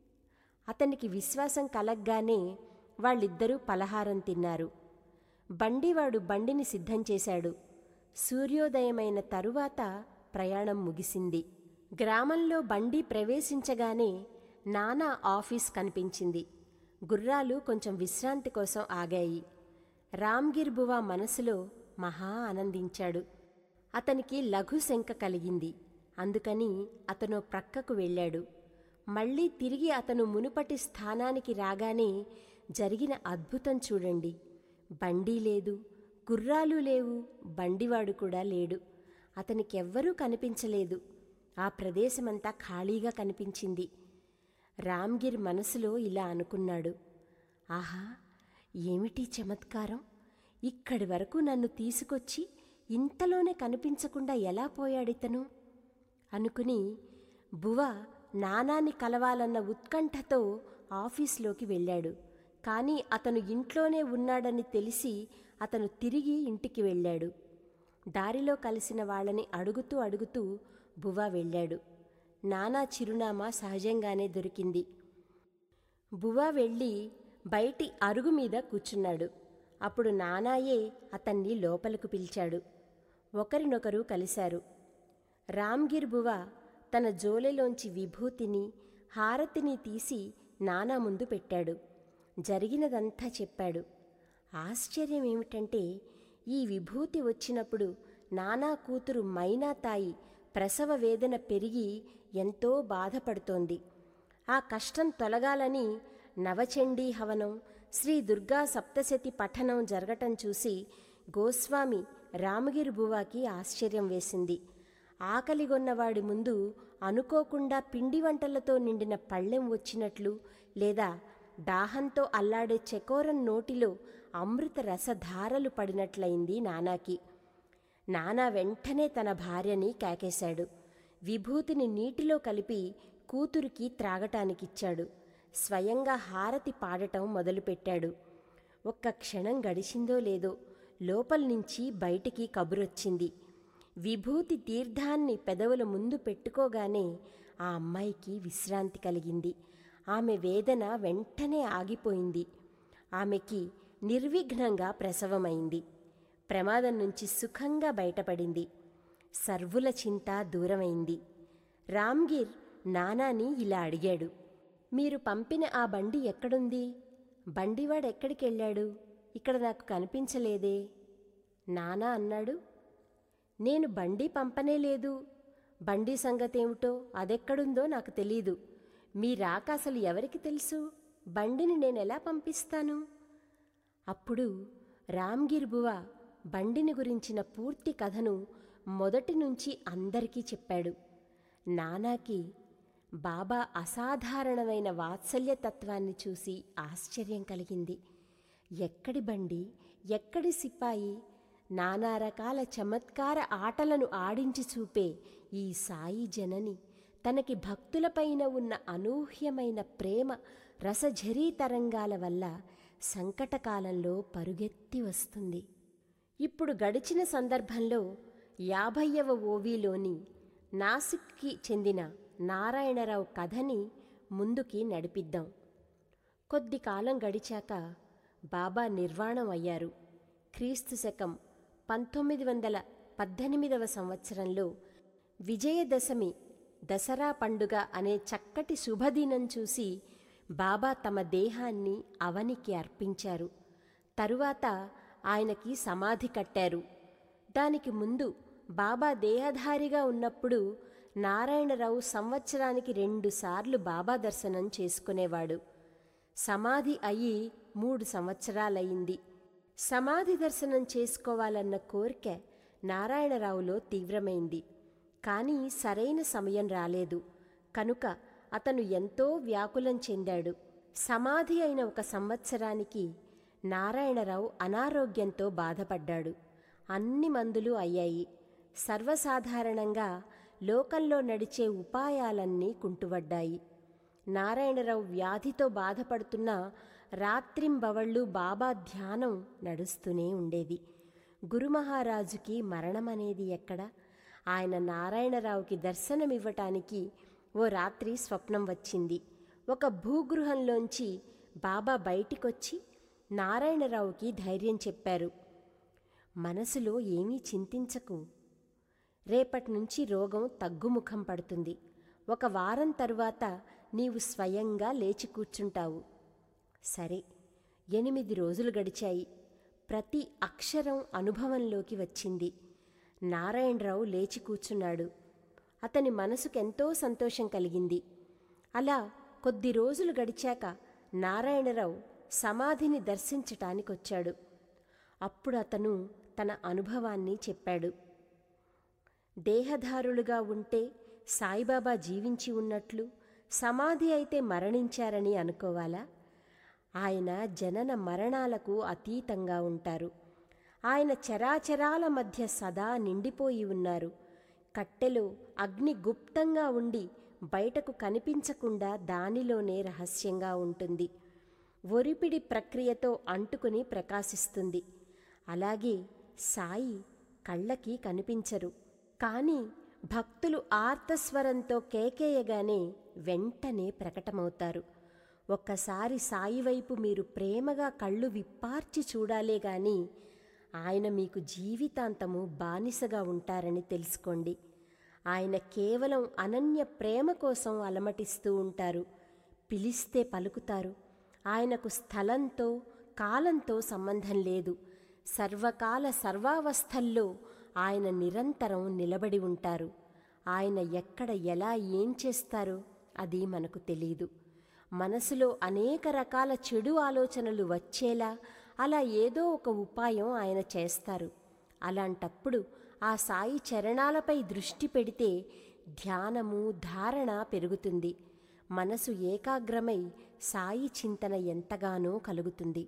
అతనికి విశ్వాసం కలగ్గానే వాళ్ళిద్దరూ పలహారం తిన్నారు బండివాడు బండిని సిద్ధం చేశాడు సూర్యోదయమైన తరువాత ప్రయాణం ముగిసింది గ్రామంలో బండి ప్రవేశించగానే నానా ఆఫీస్ కనిపించింది గుర్రాలు కొంచెం విశ్రాంతి కోసం ఆగాయి రామ్గిర్ బువా మనసులో మహా ఆనందించాడు అతనికి లఘు శంక కలిగింది అందుకని అతను ప్రక్కకు వెళ్ళాడు మళ్ళీ తిరిగి అతను మునుపటి స్థానానికి రాగానే జరిగిన అద్భుతం చూడండి బండి లేదు గుర్రాలు లేవు బండివాడు కూడా లేడు అతనికెవ్వరూ కనిపించలేదు ఆ ప్రదేశమంతా ఖాళీగా కనిపించింది రామ్గిర్ మనసులో ఇలా అనుకున్నాడు ఆహా ఏమిటి చమత్కారం ఇక్కడి వరకు నన్ను తీసుకొచ్చి ఇంతలోనే కనిపించకుండా ఎలా పోయాడితను అనుకుని బువ నానాని కలవాలన్న ఉత్కంఠతో ఆఫీస్లోకి వెళ్ళాడు కానీ అతను ఇంట్లోనే ఉన్నాడని తెలిసి అతను తిరిగి ఇంటికి వెళ్ళాడు దారిలో కలిసిన వాళ్ళని అడుగుతూ అడుగుతూ బువ వెళ్ళాడు నానా చిరునామా సహజంగానే దొరికింది బువ వెళ్ళి బయటి అరుగు మీద కూర్చున్నాడు అప్పుడు నానాయే అతన్ని లోపలకు పిలిచాడు ఒకరినొకరు కలిశారు రామ్గిర్ బువ తన జోలెలోంచి విభూతిని హారతిని తీసి నానా ముందు పెట్టాడు జరిగినదంతా చెప్పాడు ఆశ్చర్యం ఏమిటంటే ఈ విభూతి వచ్చినప్పుడు నానా కూతురు మైనా తాయి ప్రసవ వేదన పెరిగి ఎంతో బాధపడుతోంది ఆ కష్టం తొలగాలని నవచండీ హవనం శ్రీ దుర్గా సప్తశతి పఠనం జరగటం చూసి గోస్వామి రామగిరి బువాకి ఆశ్చర్యం వేసింది ఆకలిగొన్నవాడి ముందు అనుకోకుండా పిండి వంటలతో నిండిన పళ్ళెం వచ్చినట్లు లేదా దాహంతో అల్లాడే చకోరం నోటిలో అమృత రసధారలు పడినట్లయింది నానాకి నానా వెంటనే తన భార్యని కేకేశాడు విభూతిని నీటిలో కలిపి కూతురికి త్రాగటానికిచ్చాడు స్వయంగా హారతి పాడటం మొదలుపెట్టాడు ఒక్క క్షణం గడిచిందో లేదో లోపల నుంచి బయటికి కబురొచ్చింది విభూతి తీర్థాన్ని పెదవుల ముందు పెట్టుకోగానే ఆ అమ్మాయికి విశ్రాంతి కలిగింది ఆమె వేదన వెంటనే ఆగిపోయింది ఆమెకి నిర్విఘ్నంగా ప్రసవమైంది ప్రమాదం నుంచి సుఖంగా బయటపడింది సర్వుల చింత దూరమైంది రామ్గిర్ నానాని ఇలా అడిగాడు మీరు పంపిన ఆ బండి ఎక్కడుంది బండివాడు ఎక్కడికెళ్ళాడు ఇక్కడ నాకు కనిపించలేదే నానా అన్నాడు నేను బండి పంపనే లేదు బండి సంగతేమిటో అదెక్కడుందో నాకు తెలీదు మీ రాక అసలు ఎవరికి తెలుసు బండిని నేనెలా పంపిస్తాను అప్పుడు రామ్గిర్బువ బండిని గురించిన పూర్తి కథను మొదటి నుంచి అందరికీ చెప్పాడు నానాకి బాబా అసాధారణమైన వాత్సల్యతత్వాన్ని చూసి ఆశ్చర్యం కలిగింది ఎక్కడి బండి ఎక్కడి సిపాయి నానా రకాల చమత్కార ఆటలను ఆడించి చూపే ఈ సాయి జనని తనకి భక్తులపైన ఉన్న అనూహ్యమైన ప్రేమ రసఝరీ తరంగాల వల్ల సంకటకాలంలో పరుగెత్తి వస్తుంది ఇప్పుడు గడిచిన సందర్భంలో యాభైవ ఓవీలోని నాసిక్కి చెందిన నారాయణరావు కథని ముందుకి నడిపిద్దాం కొద్ది కాలం గడిచాక బాబా నిర్వాణం అయ్యారు క్రీస్తు శకం పంతొమ్మిది వందల పద్దెనిమిదవ సంవత్సరంలో విజయదశమి దసరా పండుగ అనే చక్కటి శుభదినం చూసి బాబా తమ దేహాన్ని అవనికి అర్పించారు తరువాత ఆయనకి సమాధి కట్టారు దానికి ముందు బాబా దేహధారిగా ఉన్నప్పుడు నారాయణరావు సంవత్సరానికి రెండుసార్లు బాబా దర్శనం చేసుకునేవాడు సమాధి అయి మూడు సంవత్సరాలయ్యింది సమాధి దర్శనం చేసుకోవాలన్న కోరిక నారాయణరావులో తీవ్రమైంది కానీ సరైన సమయం రాలేదు కనుక అతను ఎంతో వ్యాకులం చెందాడు సమాధి అయిన ఒక సంవత్సరానికి నారాయణరావు అనారోగ్యంతో బాధపడ్డాడు అన్ని మందులు అయ్యాయి సర్వసాధారణంగా లోకంలో నడిచే ఉపాయాలన్నీ కుంటువడ్డాయి నారాయణరావు వ్యాధితో బాధపడుతున్న రాత్రింబవళ్ళు బాబా ధ్యానం నడుస్తూనే ఉండేది గురుమహారాజుకి మరణమనేది ఎక్కడ ఆయన నారాయణరావుకి దర్శనమివ్వటానికి ఓ రాత్రి స్వప్నం వచ్చింది ఒక భూగృహంలోంచి బాబా బయటికొచ్చి నారాయణరావుకి ధైర్యం చెప్పారు మనసులో ఏమీ చింతించకు రేపటి నుంచి రోగం తగ్గుముఖం పడుతుంది ఒక వారం తరువాత నీవు స్వయంగా లేచి కూర్చుంటావు సరే ఎనిమిది రోజులు గడిచాయి ప్రతి అక్షరం అనుభవంలోకి వచ్చింది నారాయణరావు లేచి కూర్చున్నాడు అతని మనసుకెంతో సంతోషం కలిగింది అలా కొద్ది రోజులు గడిచాక నారాయణరావు సమాధిని దర్శించటానికొచ్చాడు అప్పుడు అతను తన అనుభవాన్ని చెప్పాడు దేహధారులుగా ఉంటే సాయిబాబా జీవించి ఉన్నట్లు సమాధి అయితే మరణించారని అనుకోవాలా ఆయన జనన మరణాలకు అతీతంగా ఉంటారు ఆయన చరాచరాల మధ్య సదా నిండిపోయి ఉన్నారు కట్టెలో అగ్ని గుప్తంగా ఉండి బయటకు కనిపించకుండా దానిలోనే రహస్యంగా ఉంటుంది ఒరిపిడి ప్రక్రియతో అంటుకుని ప్రకాశిస్తుంది అలాగే సాయి కళ్ళకి కనిపించరు కానీ భక్తులు ఆర్తస్వరంతో కేకేయగానే వెంటనే ప్రకటమవుతారు ఒక్కసారి సాయి వైపు మీరు ప్రేమగా కళ్ళు విప్పార్చి చూడాలే గాని ఆయన మీకు జీవితాంతము బానిసగా ఉంటారని తెలుసుకోండి ఆయన కేవలం అనన్య ప్రేమ కోసం అలమటిస్తూ ఉంటారు పిలిస్తే పలుకుతారు ఆయనకు స్థలంతో కాలంతో సంబంధం లేదు సర్వకాల సర్వావస్థల్లో ఆయన నిరంతరం నిలబడి ఉంటారు ఆయన ఎక్కడ ఎలా ఏం చేస్తారో అది మనకు తెలియదు మనసులో అనేక రకాల చెడు ఆలోచనలు వచ్చేలా అలా ఏదో ఒక ఉపాయం ఆయన చేస్తారు అలాంటప్పుడు ఆ సాయి చరణాలపై దృష్టి పెడితే ధ్యానము ధారణ పెరుగుతుంది మనసు ఏకాగ్రమై సాయి చింతన ఎంతగానో కలుగుతుంది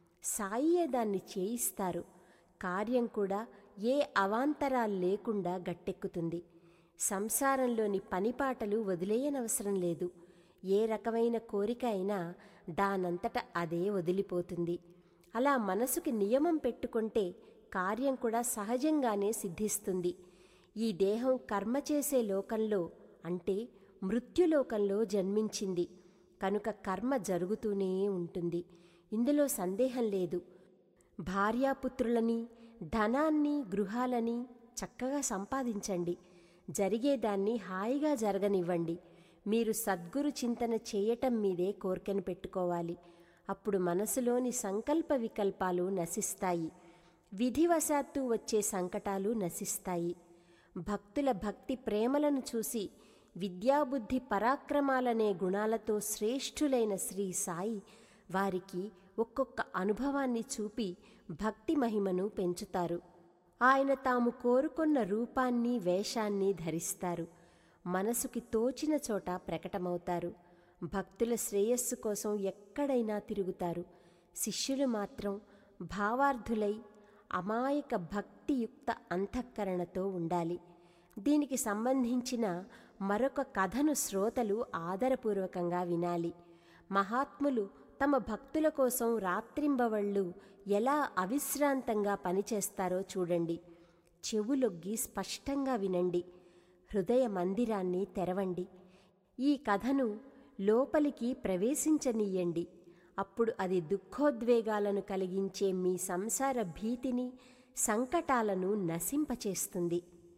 సాయియే దాన్ని చేయిస్తారు కార్యం కూడా ఏ అవాంతరాలు లేకుండా గట్టెక్కుతుంది సంసారంలోని పనిపాటలు వదిలేయనవసరం లేదు ఏ రకమైన కోరిక అయినా దానంతట అదే వదిలిపోతుంది అలా మనసుకి నియమం పెట్టుకుంటే కార్యం కూడా సహజంగానే సిద్ధిస్తుంది ఈ దేహం కర్మ చేసే లోకంలో అంటే మృత్యులోకంలో జన్మించింది కనుక కర్మ జరుగుతూనే ఉంటుంది ఇందులో సందేహం లేదు భార్యాపుత్రులని ధనాన్ని గృహాలని చక్కగా సంపాదించండి జరిగేదాన్ని హాయిగా జరగనివ్వండి మీరు సద్గురు చింతన చేయటం మీదే కోరికను పెట్టుకోవాలి అప్పుడు మనసులోని సంకల్ప వికల్పాలు నశిస్తాయి విధివశాత్తు వచ్చే సంకటాలు నశిస్తాయి భక్తుల భక్తి ప్రేమలను చూసి విద్యాబుద్ధి పరాక్రమాలనే గుణాలతో శ్రేష్ఠులైన శ్రీ సాయి వారికి ఒక్కొక్క అనుభవాన్ని చూపి భక్తి మహిమను పెంచుతారు ఆయన తాము కోరుకున్న రూపాన్ని వేషాన్ని ధరిస్తారు మనసుకి తోచిన చోట ప్రకటమవుతారు భక్తుల శ్రేయస్సు కోసం ఎక్కడైనా తిరుగుతారు శిష్యులు మాత్రం భావార్థులై అమాయక భక్తియుక్త అంతఃకరణతో ఉండాలి దీనికి సంబంధించిన మరొక కథను శ్రోతలు ఆదరపూర్వకంగా వినాలి మహాత్ములు తమ భక్తుల కోసం రాత్రింబవళ్ళు ఎలా అవిశ్రాంతంగా పనిచేస్తారో చూడండి చెవులొగ్గి స్పష్టంగా వినండి హృదయ మందిరాన్ని తెరవండి ఈ కథను లోపలికి ప్రవేశించనీయండి అప్పుడు అది దుఃఖోద్వేగాలను కలిగించే మీ సంసార భీతిని సంకటాలను నశింపచేస్తుంది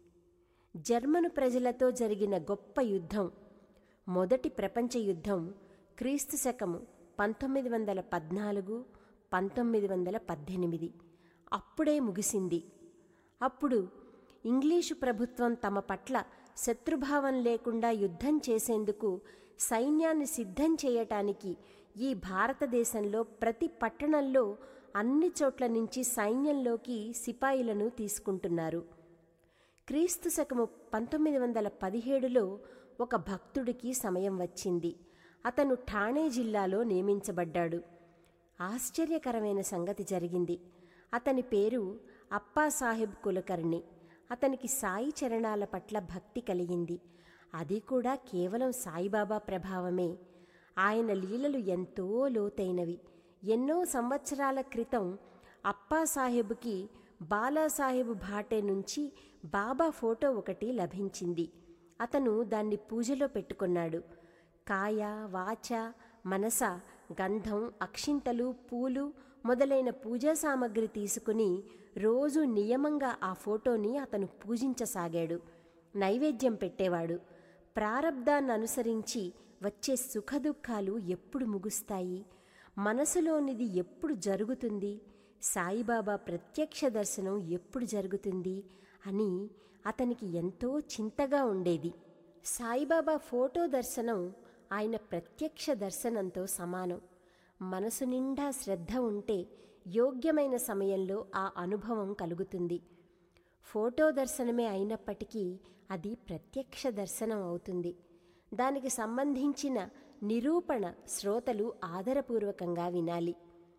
జర్మను ప్రజలతో జరిగిన గొప్ప యుద్ధం మొదటి ప్రపంచ యుద్ధం క్రీస్తు శకము పంతొమ్మిది వందల పద్నాలుగు పంతొమ్మిది వందల పద్దెనిమిది అప్పుడే ముగిసింది అప్పుడు ఇంగ్లీషు ప్రభుత్వం తమ పట్ల శత్రుభావం లేకుండా యుద్ధం చేసేందుకు సైన్యాన్ని సిద్ధం చేయటానికి ఈ భారతదేశంలో ప్రతి పట్టణంలో అన్ని చోట్ల నుంచి సైన్యంలోకి సిపాయిలను తీసుకుంటున్నారు క్రీస్తు శకము పంతొమ్మిది వందల పదిహేడులో ఒక భక్తుడికి సమయం వచ్చింది అతను ఠాణే జిల్లాలో నియమించబడ్డాడు ఆశ్చర్యకరమైన సంగతి జరిగింది అతని పేరు అప్పాసాహెబ్ కులకర్ణి అతనికి సాయి చరణాల పట్ల భక్తి కలిగింది అది కూడా కేవలం సాయిబాబా ప్రభావమే ఆయన లీలలు ఎంతో లోతైనవి ఎన్నో సంవత్సరాల క్రితం అప్పాసాహెబ్కి బాలాసాహెబ్ భాటే నుంచి బాబా ఫోటో ఒకటి లభించింది అతను దాన్ని పూజలో పెట్టుకున్నాడు కాయ వాచ మనస గంధం అక్షింతలు పూలు మొదలైన పూజా సామగ్రి తీసుకుని రోజు నియమంగా ఆ ఫోటోని అతను పూజించసాగాడు నైవేద్యం పెట్టేవాడు ప్రారబ్ధాన్ని అనుసరించి వచ్చే సుఖదుఖాలు ఎప్పుడు ముగుస్తాయి మనసులోనిది ఎప్పుడు జరుగుతుంది సాయిబాబా ప్రత్యక్ష దర్శనం ఎప్పుడు జరుగుతుంది అని అతనికి ఎంతో చింతగా ఉండేది సాయిబాబా ఫోటో దర్శనం ఆయన ప్రత్యక్ష దర్శనంతో సమానం మనసు నిండా శ్రద్ధ ఉంటే యోగ్యమైన సమయంలో ఆ అనుభవం కలుగుతుంది ఫోటో దర్శనమే అయినప్పటికీ అది ప్రత్యక్ష దర్శనం అవుతుంది దానికి సంబంధించిన నిరూపణ శ్రోతలు ఆదరపూర్వకంగా వినాలి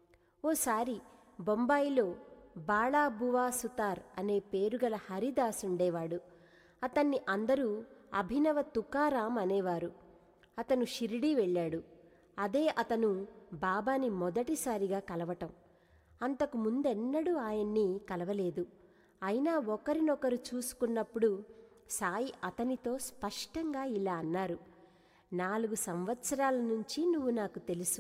ఓసారి బొంబాయిలో బాళాబువా సుతార్ అనే పేరుగల హరిదాస్ ఉండేవాడు అతన్ని అందరూ అభినవ తుకారాం అనేవారు అతను షిరిడీ వెళ్ళాడు అదే అతను బాబాని మొదటిసారిగా కలవటం అంతకు ముందెన్నడూ ఆయన్ని కలవలేదు అయినా ఒకరినొకరు చూసుకున్నప్పుడు సాయి అతనితో స్పష్టంగా ఇలా అన్నారు నాలుగు సంవత్సరాల నుంచి నువ్వు నాకు తెలుసు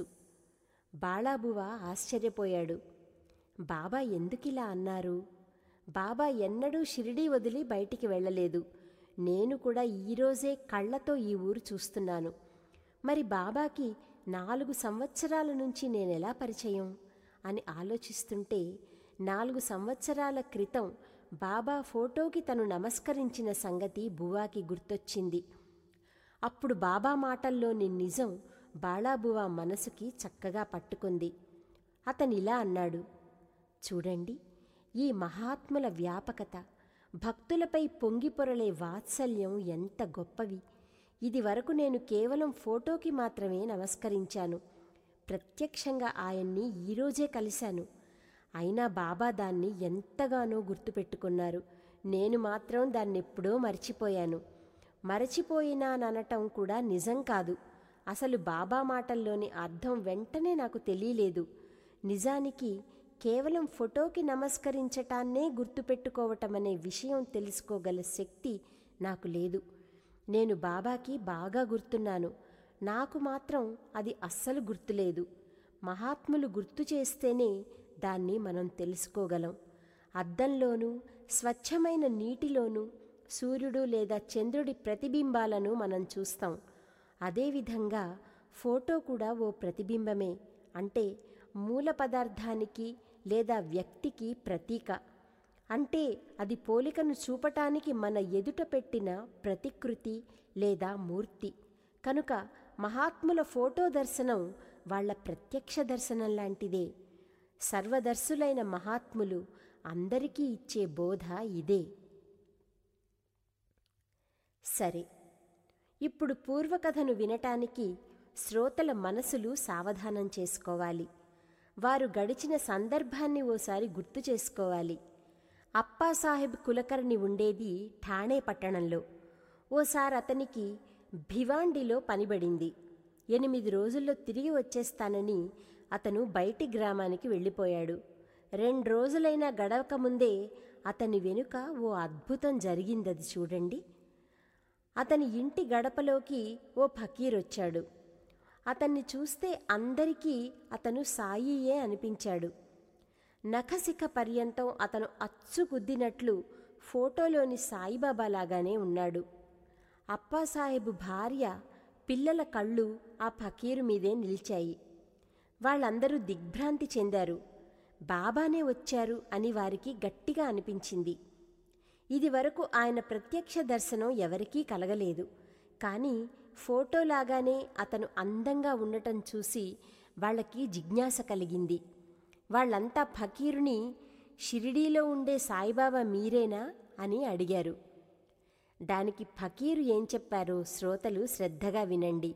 బాళాబువ ఆశ్చర్యపోయాడు బాబా ఎందుకిలా అన్నారు బాబా ఎన్నడూ షిరిడీ వదిలి బయటికి వెళ్ళలేదు నేను కూడా ఈరోజే కళ్ళతో ఈ ఊరు చూస్తున్నాను మరి బాబాకి నాలుగు సంవత్సరాల నుంచి నేనెలా పరిచయం అని ఆలోచిస్తుంటే నాలుగు సంవత్సరాల క్రితం బాబా ఫోటోకి తను నమస్కరించిన సంగతి బువాకి గుర్తొచ్చింది అప్పుడు బాబా మాటల్లోని నిజం బాళాబువా మనసుకి చక్కగా పట్టుకుంది అతనిలా అన్నాడు చూడండి ఈ మహాత్ముల వ్యాపకత భక్తులపై పొంగిపొరలే వాత్సల్యం ఎంత గొప్పవి ఇది వరకు నేను కేవలం ఫోటోకి మాత్రమే నమస్కరించాను ప్రత్యక్షంగా ఆయన్ని ఈరోజే కలిశాను అయినా బాబా దాన్ని ఎంతగానో గుర్తుపెట్టుకున్నారు నేను మాత్రం దాన్నెప్పుడో మర్చిపోయాను మరచిపోయినాననటం కూడా నిజం కాదు అసలు బాబా మాటల్లోని అర్థం వెంటనే నాకు తెలియలేదు నిజానికి కేవలం ఫోటోకి నమస్కరించటాన్నే గుర్తుపెట్టుకోవటమనే విషయం తెలుసుకోగల శక్తి నాకు లేదు నేను బాబాకి బాగా గుర్తున్నాను నాకు మాత్రం అది అస్సలు గుర్తులేదు మహాత్ములు గుర్తు చేస్తేనే దాన్ని మనం తెలుసుకోగలం అద్దంలోనూ స్వచ్ఛమైన నీటిలోనూ సూర్యుడు లేదా చంద్రుడి ప్రతిబింబాలను మనం చూస్తాం అదేవిధంగా ఫోటో కూడా ఓ ప్రతిబింబమే అంటే మూల పదార్థానికి లేదా వ్యక్తికి ప్రతీక అంటే అది పోలికను చూపటానికి మన ఎదుట పెట్టిన ప్రతికృతి లేదా మూర్తి కనుక మహాత్ముల ఫోటో దర్శనం వాళ్ళ ప్రత్యక్ష దర్శనం లాంటిదే సర్వదర్శులైన మహాత్ములు అందరికీ ఇచ్చే బోధ ఇదే సరే ఇప్పుడు పూర్వకథను వినటానికి శ్రోతల మనసులు సావధానం చేసుకోవాలి వారు గడిచిన సందర్భాన్ని ఓసారి గుర్తు చేసుకోవాలి అప్పాసాహెబ్ కులకర్ణి ఉండేది ఠాణే పట్టణంలో ఓసారి అతనికి భివాండిలో పనిబడింది ఎనిమిది రోజుల్లో తిరిగి వచ్చేస్తానని అతను బయటి గ్రామానికి వెళ్ళిపోయాడు రెండు రోజులైనా గడవక ముందే అతని వెనుక ఓ అద్భుతం జరిగిందది చూడండి అతని ఇంటి గడపలోకి ఓ ఫకీర్ వచ్చాడు అతన్ని చూస్తే అందరికీ అతను సాయియే అనిపించాడు నఖశిఖ పర్యంతం అతను అచ్చుగుద్దినట్లు ఫోటోలోని సాయిబాబా లాగానే ఉన్నాడు అప్పాసాహెబు భార్య పిల్లల కళ్ళు ఆ ఫకీరు మీదే నిలిచాయి వాళ్ళందరూ దిగ్భ్రాంతి చెందారు బాబానే వచ్చారు అని వారికి గట్టిగా అనిపించింది ఇది వరకు ఆయన ప్రత్యక్ష దర్శనం ఎవరికీ కలగలేదు కానీ ఫోటోలాగానే అతను అందంగా ఉండటం చూసి వాళ్ళకి జిజ్ఞాస కలిగింది వాళ్ళంతా ఫకీరుని షిరిడీలో ఉండే సాయిబాబా మీరేనా అని అడిగారు దానికి ఫకీరు ఏం చెప్పారో శ్రోతలు శ్రద్ధగా వినండి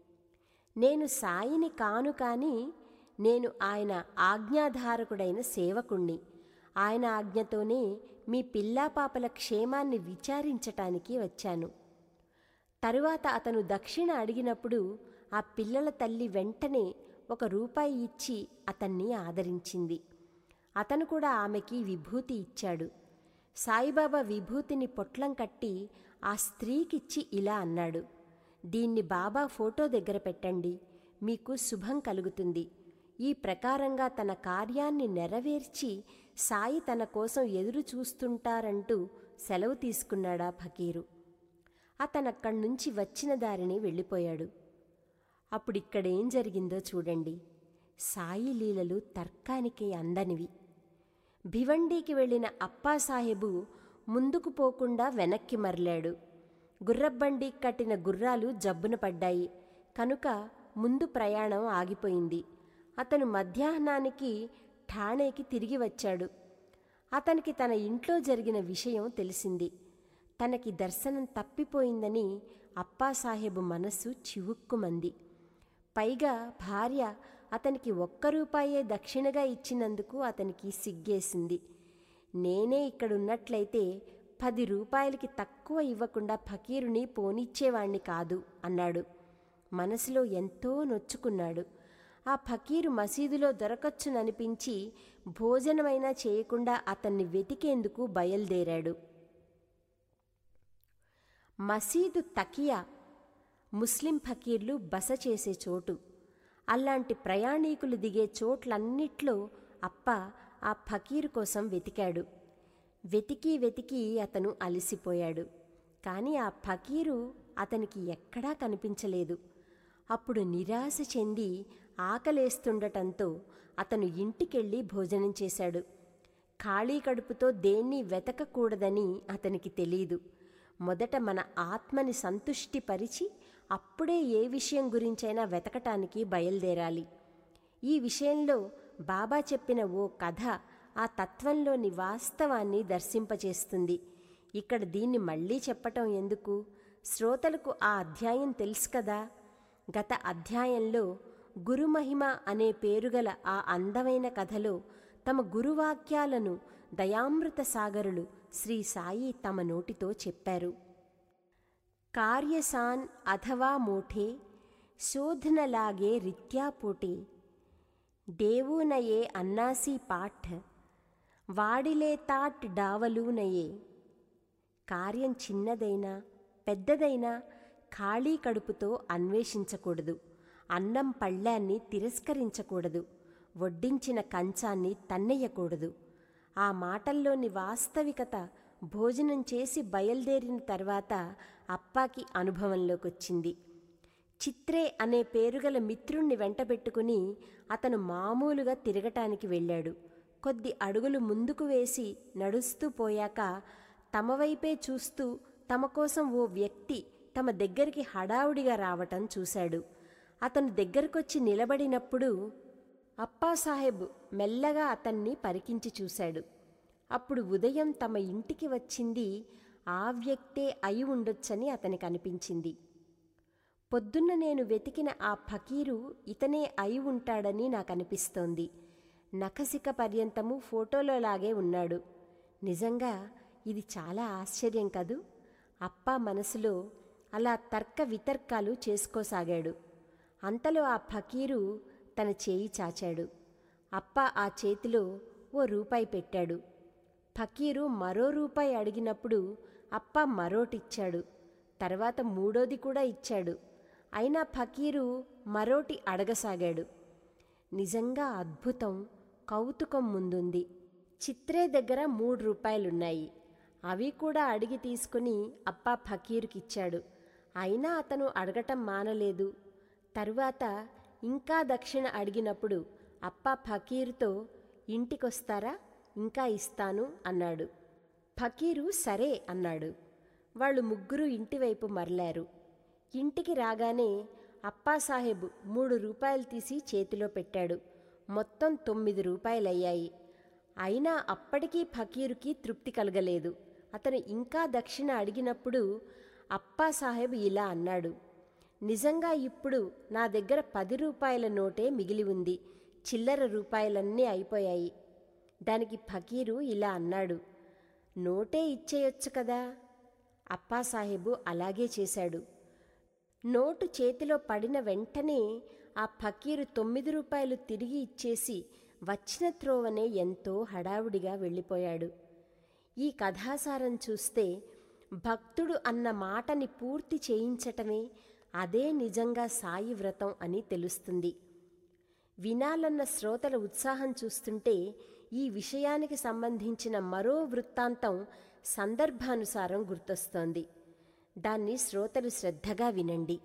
నేను సాయిని కాను కానీ నేను ఆయన ఆజ్ఞాధారకుడైన సేవకుణ్ణి ఆయన ఆజ్ఞతోనే మీ పిల్లాపాపల క్షేమాన్ని విచారించటానికి వచ్చాను తరువాత అతను దక్షిణ అడిగినప్పుడు ఆ పిల్లల తల్లి వెంటనే ఒక రూపాయి ఇచ్చి అతన్ని ఆదరించింది అతను కూడా ఆమెకి విభూతి ఇచ్చాడు సాయిబాబా విభూతిని పొట్లం కట్టి ఆ స్త్రీకిచ్చి ఇలా అన్నాడు దీన్ని బాబా ఫోటో దగ్గర పెట్టండి మీకు శుభం కలుగుతుంది ఈ ప్రకారంగా తన కార్యాన్ని నెరవేర్చి సాయి తన కోసం ఎదురు చూస్తుంటారంటూ సెలవు తీసుకున్నాడా ఫకీరు అతనక్కడి నుంచి వచ్చిన దారిని వెళ్ళిపోయాడు అప్పుడిక్కడేం జరిగిందో చూడండి సాయి లీలలు తర్కానికి అందనివి భివండీకి వెళ్ళిన అప్పాసాహెబు ముందుకు పోకుండా వెనక్కి మరలాడు గుర్రబండి కట్టిన గుర్రాలు జబ్బున పడ్డాయి కనుక ముందు ప్రయాణం ఆగిపోయింది అతను మధ్యాహ్నానికి ఠాణేకి తిరిగి వచ్చాడు అతనికి తన ఇంట్లో జరిగిన విషయం తెలిసింది తనకి దర్శనం తప్పిపోయిందని అప్పాసాహెబు మనస్సు చివుక్కుమంది పైగా భార్య అతనికి ఒక్క రూపాయే దక్షిణగా ఇచ్చినందుకు అతనికి సిగ్గేసింది నేనే ఇక్కడున్నట్లయితే పది రూపాయలకి తక్కువ ఇవ్వకుండా ఫకీరుని పోనిచ్చేవాణ్ణి కాదు అన్నాడు మనసులో ఎంతో నొచ్చుకున్నాడు ఆ ఫకీరు మసీదులో దొరకచ్చుననిపించి భోజనమైనా చేయకుండా అతన్ని వెతికేందుకు బయలుదేరాడు మసీదు తకియా ముస్లిం ఫకీర్లు బస చేసే చోటు అలాంటి ప్రయాణీకులు దిగే చోట్లన్నిట్లో అప్ప ఆ ఫకీరు కోసం వెతికాడు వెతికి వెతికి అతను అలసిపోయాడు కానీ ఆ ఫకీరు అతనికి ఎక్కడా కనిపించలేదు అప్పుడు నిరాశ చెంది ఆకలేస్తుండటంతో అతను ఇంటికెళ్ళి భోజనం చేశాడు ఖాళీ కడుపుతో దేన్ని వెతకకూడదని అతనికి తెలీదు మొదట మన ఆత్మని సంతుష్టిపరిచి అప్పుడే ఏ విషయం గురించైనా వెతకటానికి బయలుదేరాలి ఈ విషయంలో బాబా చెప్పిన ఓ కథ ఆ తత్వంలోని వాస్తవాన్ని దర్శింపచేస్తుంది ఇక్కడ దీన్ని మళ్ళీ చెప్పటం ఎందుకు శ్రోతలకు ఆ అధ్యాయం తెలుసు కదా గత అధ్యాయంలో గురుమహిమ అనే పేరుగల ఆ అందమైన కథలో తమ గురువాక్యాలను దయామృత సాగరులు శ్రీ సాయి తమ నోటితో చెప్పారు కార్యసాన్ అథవా మోఠే శోధనలాగే రిత్యాపోటే దేవునయే అన్నాసి పాఠ్ వాడిలే తాట్ డావలూనయే కార్యం చిన్నదైనా పెద్దదైనా ఖాళీ కడుపుతో అన్వేషించకూడదు అన్నం పళ్ళాన్ని తిరస్కరించకూడదు వడ్డించిన కంచాన్ని తన్నెయ్యకూడదు ఆ మాటల్లోని వాస్తవికత భోజనం చేసి బయలుదేరిన తర్వాత అప్పాకి అనుభవంలోకొచ్చింది చిత్రే అనే పేరుగల మిత్రుణ్ణి వెంటబెట్టుకుని అతను మామూలుగా తిరగటానికి వెళ్ళాడు కొద్ది అడుగులు ముందుకు వేసి నడుస్తూ పోయాక తమ వైపే చూస్తూ తమ కోసం ఓ వ్యక్తి తమ దగ్గరికి హడావుడిగా రావటం చూశాడు అతను దగ్గరకొచ్చి నిలబడినప్పుడు అప్పాసాహెబ్ మెల్లగా అతన్ని పరికించి చూశాడు అప్పుడు ఉదయం తమ ఇంటికి వచ్చింది ఆ వ్యక్తే అయి ఉండొచ్చని అతనికి అనిపించింది పొద్దున్న నేను వెతికిన ఆ ఫకీరు ఇతనే అయి ఉంటాడని నాకు అనిపిస్తోంది నఖసిక పర్యంతము ఫోటోలోలాగే ఉన్నాడు నిజంగా ఇది చాలా ఆశ్చర్యం కదూ అప్ప మనసులో అలా తర్క వితర్కాలు చేసుకోసాగాడు అంతలో ఆ ఫకీరు తన చేయి చాచాడు అప్ప ఆ చేతిలో ఓ రూపాయి పెట్టాడు ఫకీరు మరో రూపాయి అడిగినప్పుడు అప్ప మరోటిచ్చాడు తర్వాత మూడోది కూడా ఇచ్చాడు అయినా ఫకీరు మరోటి అడగసాగాడు నిజంగా అద్భుతం కౌతుకం ముందుంది చిత్రే దగ్గర మూడు రూపాయలున్నాయి అవి కూడా అడిగి తీసుకుని అప్ప ఫకీరుకిచ్చాడు అయినా అతను అడగటం మానలేదు తరువాత ఇంకా దక్షిణ అడిగినప్పుడు అప్ప ఫకీరుతో ఇంటికొస్తారా ఇంకా ఇస్తాను అన్నాడు ఫకీరు సరే అన్నాడు వాళ్ళు ముగ్గురు ఇంటివైపు మరలారు ఇంటికి రాగానే అప్పాసాహెబ్ మూడు రూపాయలు తీసి చేతిలో పెట్టాడు మొత్తం తొమ్మిది రూపాయలయ్యాయి అయినా అప్పటికీ ఫకీరుకి తృప్తి కలగలేదు అతను ఇంకా దక్షిణ అడిగినప్పుడు అప్పాసాహెబ్ ఇలా అన్నాడు నిజంగా ఇప్పుడు నా దగ్గర పది రూపాయల నోటే మిగిలి ఉంది చిల్లర రూపాయలన్నీ అయిపోయాయి దానికి ఫకీరు ఇలా అన్నాడు నోటే ఇచ్చేయొచ్చు కదా అప్పాసాహెబు అలాగే చేశాడు నోటు చేతిలో పడిన వెంటనే ఆ ఫకీరు తొమ్మిది రూపాయలు తిరిగి ఇచ్చేసి వచ్చిన త్రోవనే ఎంతో హడావుడిగా వెళ్ళిపోయాడు ఈ కథాసారం చూస్తే భక్తుడు అన్న మాటని పూర్తి చేయించటమే అదే నిజంగా సాయి వ్రతం అని తెలుస్తుంది వినాలన్న శ్రోతల ఉత్సాహం చూస్తుంటే ఈ విషయానికి సంబంధించిన మరో వృత్తాంతం సందర్భానుసారం గుర్తొస్తోంది దాన్ని శ్రోతలు శ్రద్ధగా వినండి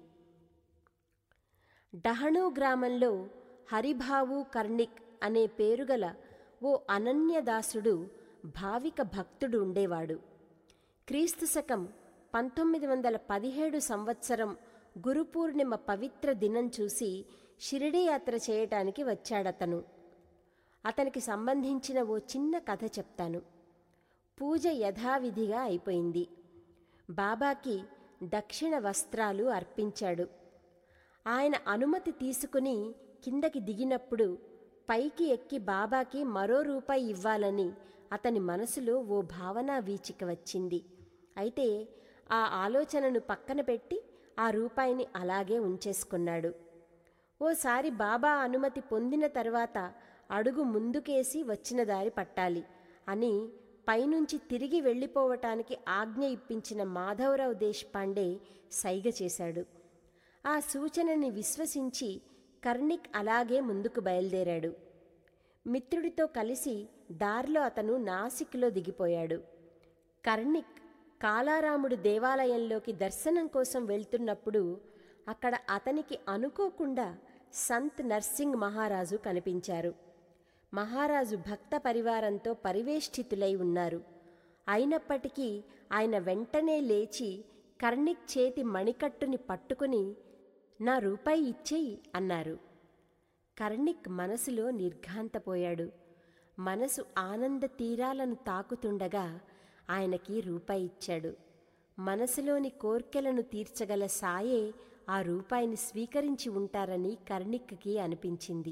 డహణు గ్రామంలో హరిభావు కర్ణిక్ అనే పేరుగల ఓ అనన్యదాసుడు భావిక భక్తుడు ఉండేవాడు క్రీస్తు శకం పంతొమ్మిది వందల పదిహేడు సంవత్సరం గురుపూర్ణిమ పవిత్ర దినం చూసి షిరిడీ యాత్ర చేయటానికి వచ్చాడతను అతనికి సంబంధించిన ఓ చిన్న కథ చెప్తాను పూజ యథావిధిగా అయిపోయింది బాబాకి దక్షిణ వస్త్రాలు అర్పించాడు ఆయన అనుమతి తీసుకుని కిందకి దిగినప్పుడు పైకి ఎక్కి బాబాకి మరో రూపాయి ఇవ్వాలని అతని మనసులో ఓ భావనా వీచిక వచ్చింది అయితే ఆ ఆలోచనను పక్కన పెట్టి ఆ రూపాయిని అలాగే ఉంచేసుకున్నాడు ఓసారి బాబా అనుమతి పొందిన తర్వాత అడుగు ముందుకేసి వచ్చిన దారి పట్టాలి అని పైనుంచి తిరిగి వెళ్ళిపోవటానికి ఆజ్ఞ ఇప్పించిన మాధవరావు దేశపాండే సైగ చేశాడు ఆ సూచనని విశ్వసించి కర్ణిక్ అలాగే ముందుకు బయలుదేరాడు మిత్రుడితో కలిసి దారిలో అతను నాసిక్లో దిగిపోయాడు కర్ణిక్ కాలారాముడు దేవాలయంలోకి దర్శనం కోసం వెళ్తున్నప్పుడు అక్కడ అతనికి అనుకోకుండా సంత్ నర్సింగ్ మహారాజు కనిపించారు మహారాజు భక్త పరివారంతో పరివేష్టితులై ఉన్నారు అయినప్పటికీ ఆయన వెంటనే లేచి కర్ణిక్ చేతి మణికట్టుని పట్టుకుని నా రూపాయి ఇచ్చేయి అన్నారు కర్ణిక్ మనసులో నిర్ఘాంతపోయాడు మనసు ఆనంద తీరాలను తాకుతుండగా ఆయనకి రూపాయి ఇచ్చాడు మనసులోని కోర్కెలను తీర్చగల సాయే ఆ రూపాయిని స్వీకరించి ఉంటారని కర్ణిక్కి అనిపించింది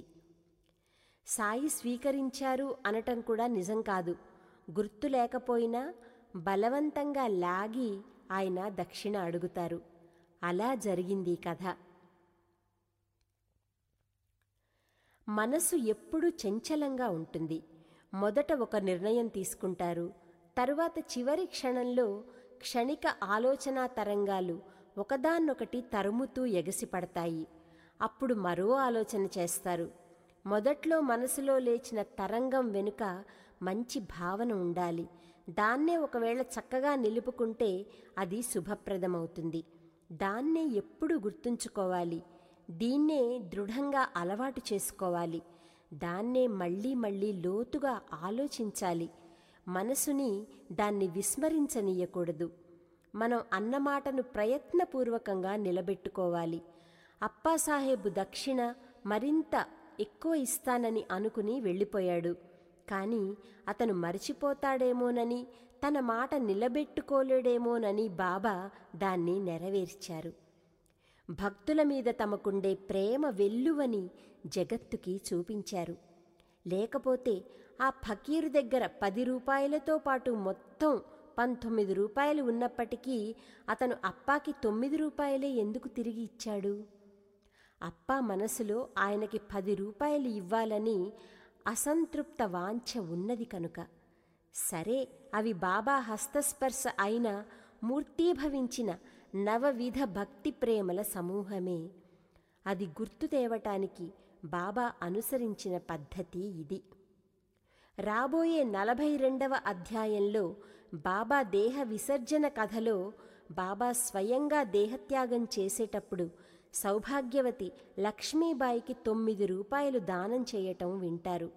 సాయి స్వీకరించారు అనటం కూడా నిజం కాదు గుర్తు లేకపోయినా బలవంతంగా లాగి ఆయన దక్షిణ అడుగుతారు అలా జరిగింది ఈ కథ మనసు ఎప్పుడూ చంచలంగా ఉంటుంది మొదట ఒక నిర్ణయం తీసుకుంటారు తరువాత చివరి క్షణంలో క్షణిక ఆలోచనా తరంగాలు ఒకదాన్నొకటి తరుముతూ ఎగసిపడతాయి అప్పుడు మరో ఆలోచన చేస్తారు మొదట్లో మనసులో లేచిన తరంగం వెనుక మంచి భావన ఉండాలి దాన్నే ఒకవేళ చక్కగా నిలుపుకుంటే అది శుభప్రదమవుతుంది దాన్నే ఎప్పుడు గుర్తుంచుకోవాలి దీన్నే దృఢంగా అలవాటు చేసుకోవాలి దాన్నే మళ్ళీ మళ్ళీ లోతుగా ఆలోచించాలి మనసుని దాన్ని విస్మరించనీయకూడదు మనం అన్నమాటను ప్రయత్నపూర్వకంగా నిలబెట్టుకోవాలి అప్పాసాహెబు దక్షిణ మరింత ఎక్కువ ఇస్తానని అనుకుని వెళ్ళిపోయాడు కానీ అతను మరిచిపోతాడేమోనని తన మాట నిలబెట్టుకోలేడేమోనని బాబా దాన్ని నెరవేర్చారు భక్తుల మీద తమకుండే ప్రేమ వెల్లువని జగత్తుకి చూపించారు లేకపోతే ఆ ఫకీరు దగ్గర పది రూపాయలతో పాటు మొత్తం పంతొమ్మిది రూపాయలు ఉన్నప్పటికీ అతను అప్పాకి తొమ్మిది రూపాయలే ఎందుకు తిరిగి ఇచ్చాడు అప్పా మనసులో ఆయనకి పది రూపాయలు ఇవ్వాలని అసంతృప్త వాంఛ ఉన్నది కనుక సరే అవి బాబా హస్తస్పర్శ అయిన మూర్తీభవించిన నవవిధ భక్తి ప్రేమల సమూహమే అది గుర్తు తేవటానికి బాబా అనుసరించిన పద్ధతి ఇది రాబోయే నలభై రెండవ అధ్యాయంలో బాబా దేహ విసర్జన కథలో బాబా స్వయంగా దేహత్యాగం చేసేటప్పుడు సౌభాగ్యవతి లక్ష్మీబాయికి తొమ్మిది రూపాయలు దానం చేయటం వింటారు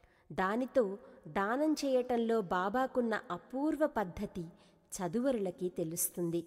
దానితో దానం చేయటంలో బాబాకున్న అపూర్వ పద్ధతి చదువరులకి తెలుస్తుంది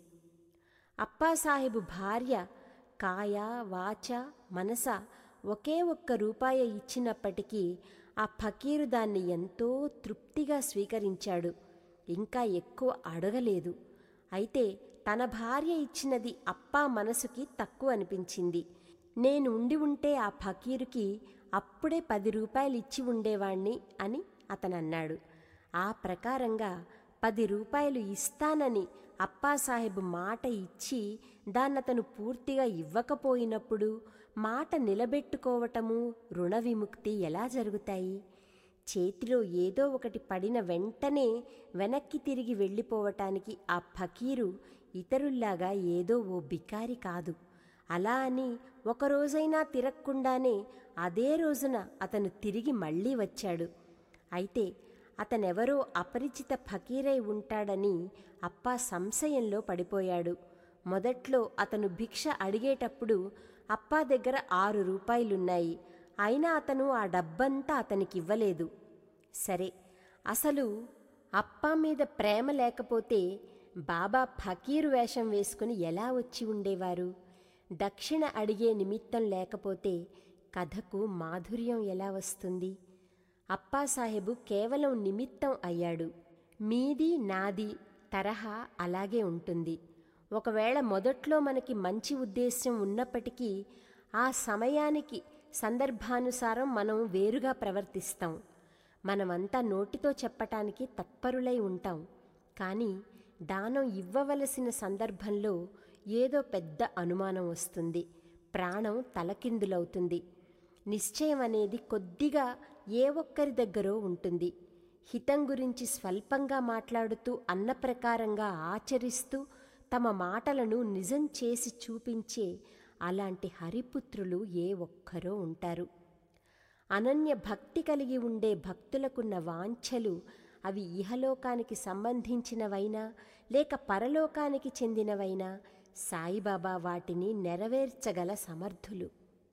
అప్పాసాహెబు భార్య కాయ వాచ మనస ఒకే ఒక్క రూపాయ ఇచ్చినప్పటికీ ఆ ఫకీరు దాన్ని ఎంతో తృప్తిగా స్వీకరించాడు ఇంకా ఎక్కువ అడగలేదు అయితే తన భార్య ఇచ్చినది అప్పా మనసుకి తక్కువ అనిపించింది నేను ఉండి ఉంటే ఆ ఫకీరుకి అప్పుడే పది రూపాయలు ఇచ్చి ఉండేవాణ్ణి అని అతను అన్నాడు ఆ ప్రకారంగా పది రూపాయలు ఇస్తానని అప్పాసాహెబ్ మాట ఇచ్చి దాన్నతను పూర్తిగా ఇవ్వకపోయినప్పుడు మాట నిలబెట్టుకోవటము రుణ విముక్తి ఎలా జరుగుతాయి చేతిలో ఏదో ఒకటి పడిన వెంటనే వెనక్కి తిరిగి వెళ్ళిపోవటానికి ఆ ఫకీరు ఇతరుల్లాగా ఏదో ఓ బికారి కాదు అలా అని ఒకరోజైనా తిరగకుండానే అదే రోజున అతను తిరిగి మళ్ళీ వచ్చాడు అయితే అతనెవరో అపరిచిత ఫకీరై ఉంటాడని అప్పా సంశయంలో పడిపోయాడు మొదట్లో అతను భిక్ష అడిగేటప్పుడు అప్పా దగ్గర ఆరు రూపాయలున్నాయి అయినా అతను ఆ డబ్బంతా అతనికివ్వలేదు సరే అసలు అప్పా మీద ప్రేమ లేకపోతే బాబా ఫకీరు వేషం వేసుకుని ఎలా వచ్చి ఉండేవారు దక్షిణ అడిగే నిమిత్తం లేకపోతే కథకు మాధుర్యం ఎలా వస్తుంది అప్పాసాహెబు కేవలం నిమిత్తం అయ్యాడు మీది నాది తరహా అలాగే ఉంటుంది ఒకవేళ మొదట్లో మనకి మంచి ఉద్దేశ్యం ఉన్నప్పటికీ ఆ సమయానికి సందర్భానుసారం మనం వేరుగా ప్రవర్తిస్తాం మనమంతా నోటితో చెప్పటానికి తత్పరులై ఉంటాం కానీ దానం ఇవ్వవలసిన సందర్భంలో ఏదో పెద్ద అనుమానం వస్తుంది ప్రాణం తలకిందులవుతుంది నిశ్చయం అనేది కొద్దిగా ఏ ఒక్కరి దగ్గరో ఉంటుంది హితం గురించి స్వల్పంగా మాట్లాడుతూ అన్న ప్రకారంగా ఆచరిస్తూ తమ మాటలను నిజం చేసి చూపించే అలాంటి హరిపుత్రులు ఏ ఒక్కరో ఉంటారు అనన్య భక్తి కలిగి ఉండే భక్తులకున్న వాంఛలు అవి ఇహలోకానికి సంబంధించినవైనా లేక పరలోకానికి చెందినవైనా సాయిబాబా వాటిని నెరవేర్చగల సమర్థులు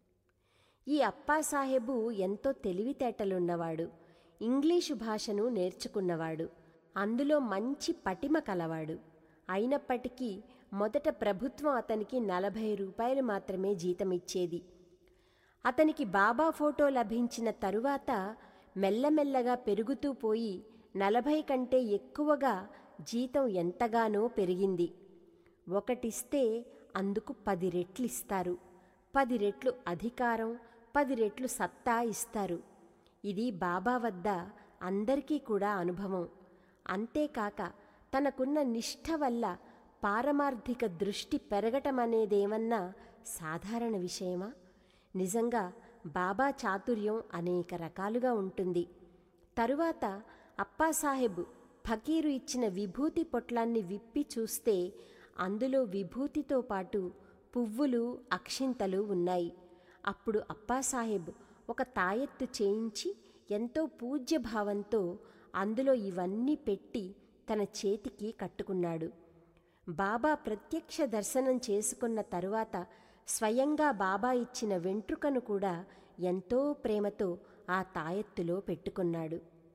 ఈ అప్పాసాహెబు ఎంతో తెలివితేటలున్నవాడు ఇంగ్లీషు భాషను నేర్చుకున్నవాడు అందులో మంచి పటిమ కలవాడు అయినప్పటికీ మొదట ప్రభుత్వం అతనికి నలభై రూపాయలు మాత్రమే జీతమిచ్చేది అతనికి బాబా ఫోటో లభించిన తరువాత మెల్లమెల్లగా పెరుగుతూ పోయి నలభై కంటే ఎక్కువగా జీతం ఎంతగానో పెరిగింది ఒకటిస్తే అందుకు పది రెట్లు ఇస్తారు పది రెట్లు అధికారం పది రెట్లు సత్తా ఇస్తారు ఇది బాబా వద్ద అందరికీ కూడా అనుభవం అంతేకాక తనకున్న నిష్ఠ వల్ల పారమార్థిక దృష్టి పెరగటమనేదేమన్నా సాధారణ విషయమా నిజంగా బాబా చాతుర్యం అనేక రకాలుగా ఉంటుంది తరువాత అప్పాసాహెబ్ ఫకీరు ఇచ్చిన విభూతి పొట్లాన్ని విప్పి చూస్తే అందులో విభూతితో పాటు పువ్వులు అక్షింతలు ఉన్నాయి అప్పుడు అప్పాసాహెబ్ ఒక తాయెత్తు చేయించి ఎంతో పూజ్య భావంతో అందులో ఇవన్నీ పెట్టి తన చేతికి కట్టుకున్నాడు బాబా ప్రత్యక్ష దర్శనం చేసుకున్న తరువాత స్వయంగా బాబా ఇచ్చిన వెంట్రుకను కూడా ఎంతో ప్రేమతో ఆ తాయెత్తులో పెట్టుకున్నాడు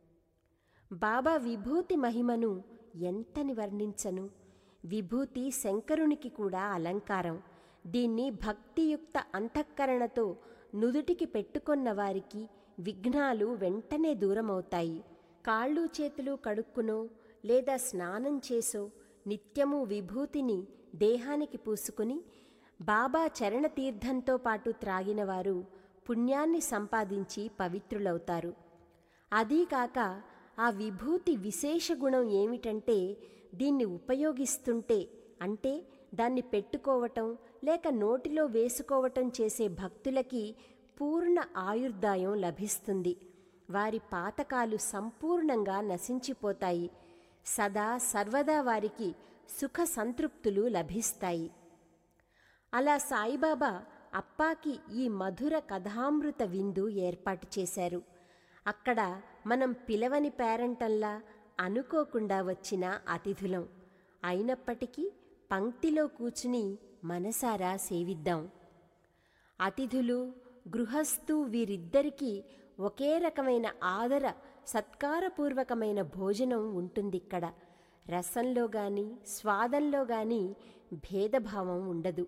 బాబా విభూతి మహిమను ఎంతని వర్ణించను విభూతి శంకరునికి కూడా అలంకారం దీన్ని భక్తియుక్త అంతఃకరణతో నుదుటికి పెట్టుకొన్న వారికి విఘ్నాలు వెంటనే దూరమవుతాయి కాళ్ళు చేతులు కడుక్కునో లేదా స్నానం చేసో నిత్యము విభూతిని దేహానికి పూసుకుని బాబా చరణతీర్థంతో పాటు త్రాగినవారు పుణ్యాన్ని సంపాదించి పవిత్రులవుతారు అదీకాక ఆ విభూతి విశేష గుణం ఏమిటంటే దీన్ని ఉపయోగిస్తుంటే అంటే దాన్ని పెట్టుకోవటం లేక నోటిలో వేసుకోవటం చేసే భక్తులకి పూర్ణ ఆయుర్దాయం లభిస్తుంది వారి పాతకాలు సంపూర్ణంగా నశించిపోతాయి సదా సర్వదా వారికి సుఖ సంతృప్తులు లభిస్తాయి అలా సాయిబాబా అప్పాకి ఈ మధుర కథామృత విందు ఏర్పాటు చేశారు అక్కడ మనం పిలవని పేరంటల్లా అనుకోకుండా వచ్చిన అతిథులం అయినప్పటికీ పంక్తిలో కూర్చుని మనసారా సేవిద్దాం అతిథులు గృహస్థు వీరిద్దరికీ ఒకే రకమైన ఆదర సత్కారపూర్వకమైన భోజనం ఉంటుందిక్కడ రసంలో గాని స్వాదంలో గాని భేదభావం ఉండదు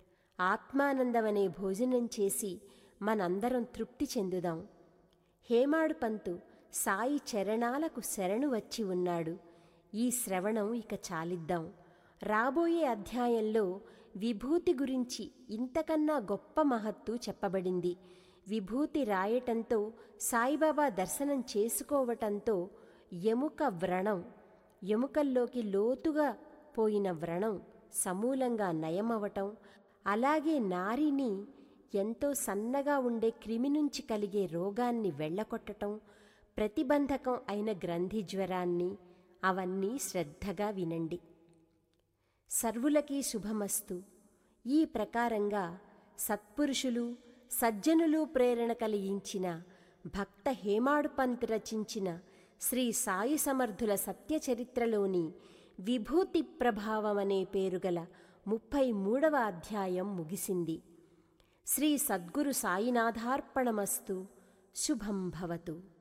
ఆత్మానందమనే భోజనం చేసి మనందరం తృప్తి చెందుదాం హేమాడు పంతు సాయి చరణాలకు శరణు వచ్చి ఉన్నాడు ఈ శ్రవణం ఇక చాలిద్దాం రాబోయే అధ్యాయంలో విభూతి గురించి ఇంతకన్నా గొప్ప మహత్తు చెప్పబడింది విభూతి రాయటంతో సాయిబాబా దర్శనం చేసుకోవటంతో ఎముక వ్రణం ఎముకల్లోకి లోతుగా పోయిన వ్రణం సమూలంగా నయమవటం అలాగే నారిని ఎంతో సన్నగా ఉండే క్రిమి నుంచి కలిగే రోగాన్ని వెళ్ళకొట్టటం ప్రతిబంధకం అయిన గ్రంథి జ్వరాన్ని అవన్నీ శ్రద్ధగా వినండి సర్వులకి శుభమస్తు ఈ ప్రకారంగా సత్పురుషులు సజ్జనులు ప్రేరణ కలిగించిన భక్త హేమాడు పంత్ రచించిన శ్రీ సాయి సమర్థుల సత్యచరిత్రలోని విభూతి ప్రభావమనే పేరుగల ముప్పై మూడవ అధ్యాయం ముగిసింది శ్రీ సద్గురు సాయినాథార్పణమస్తు శుభం భవతు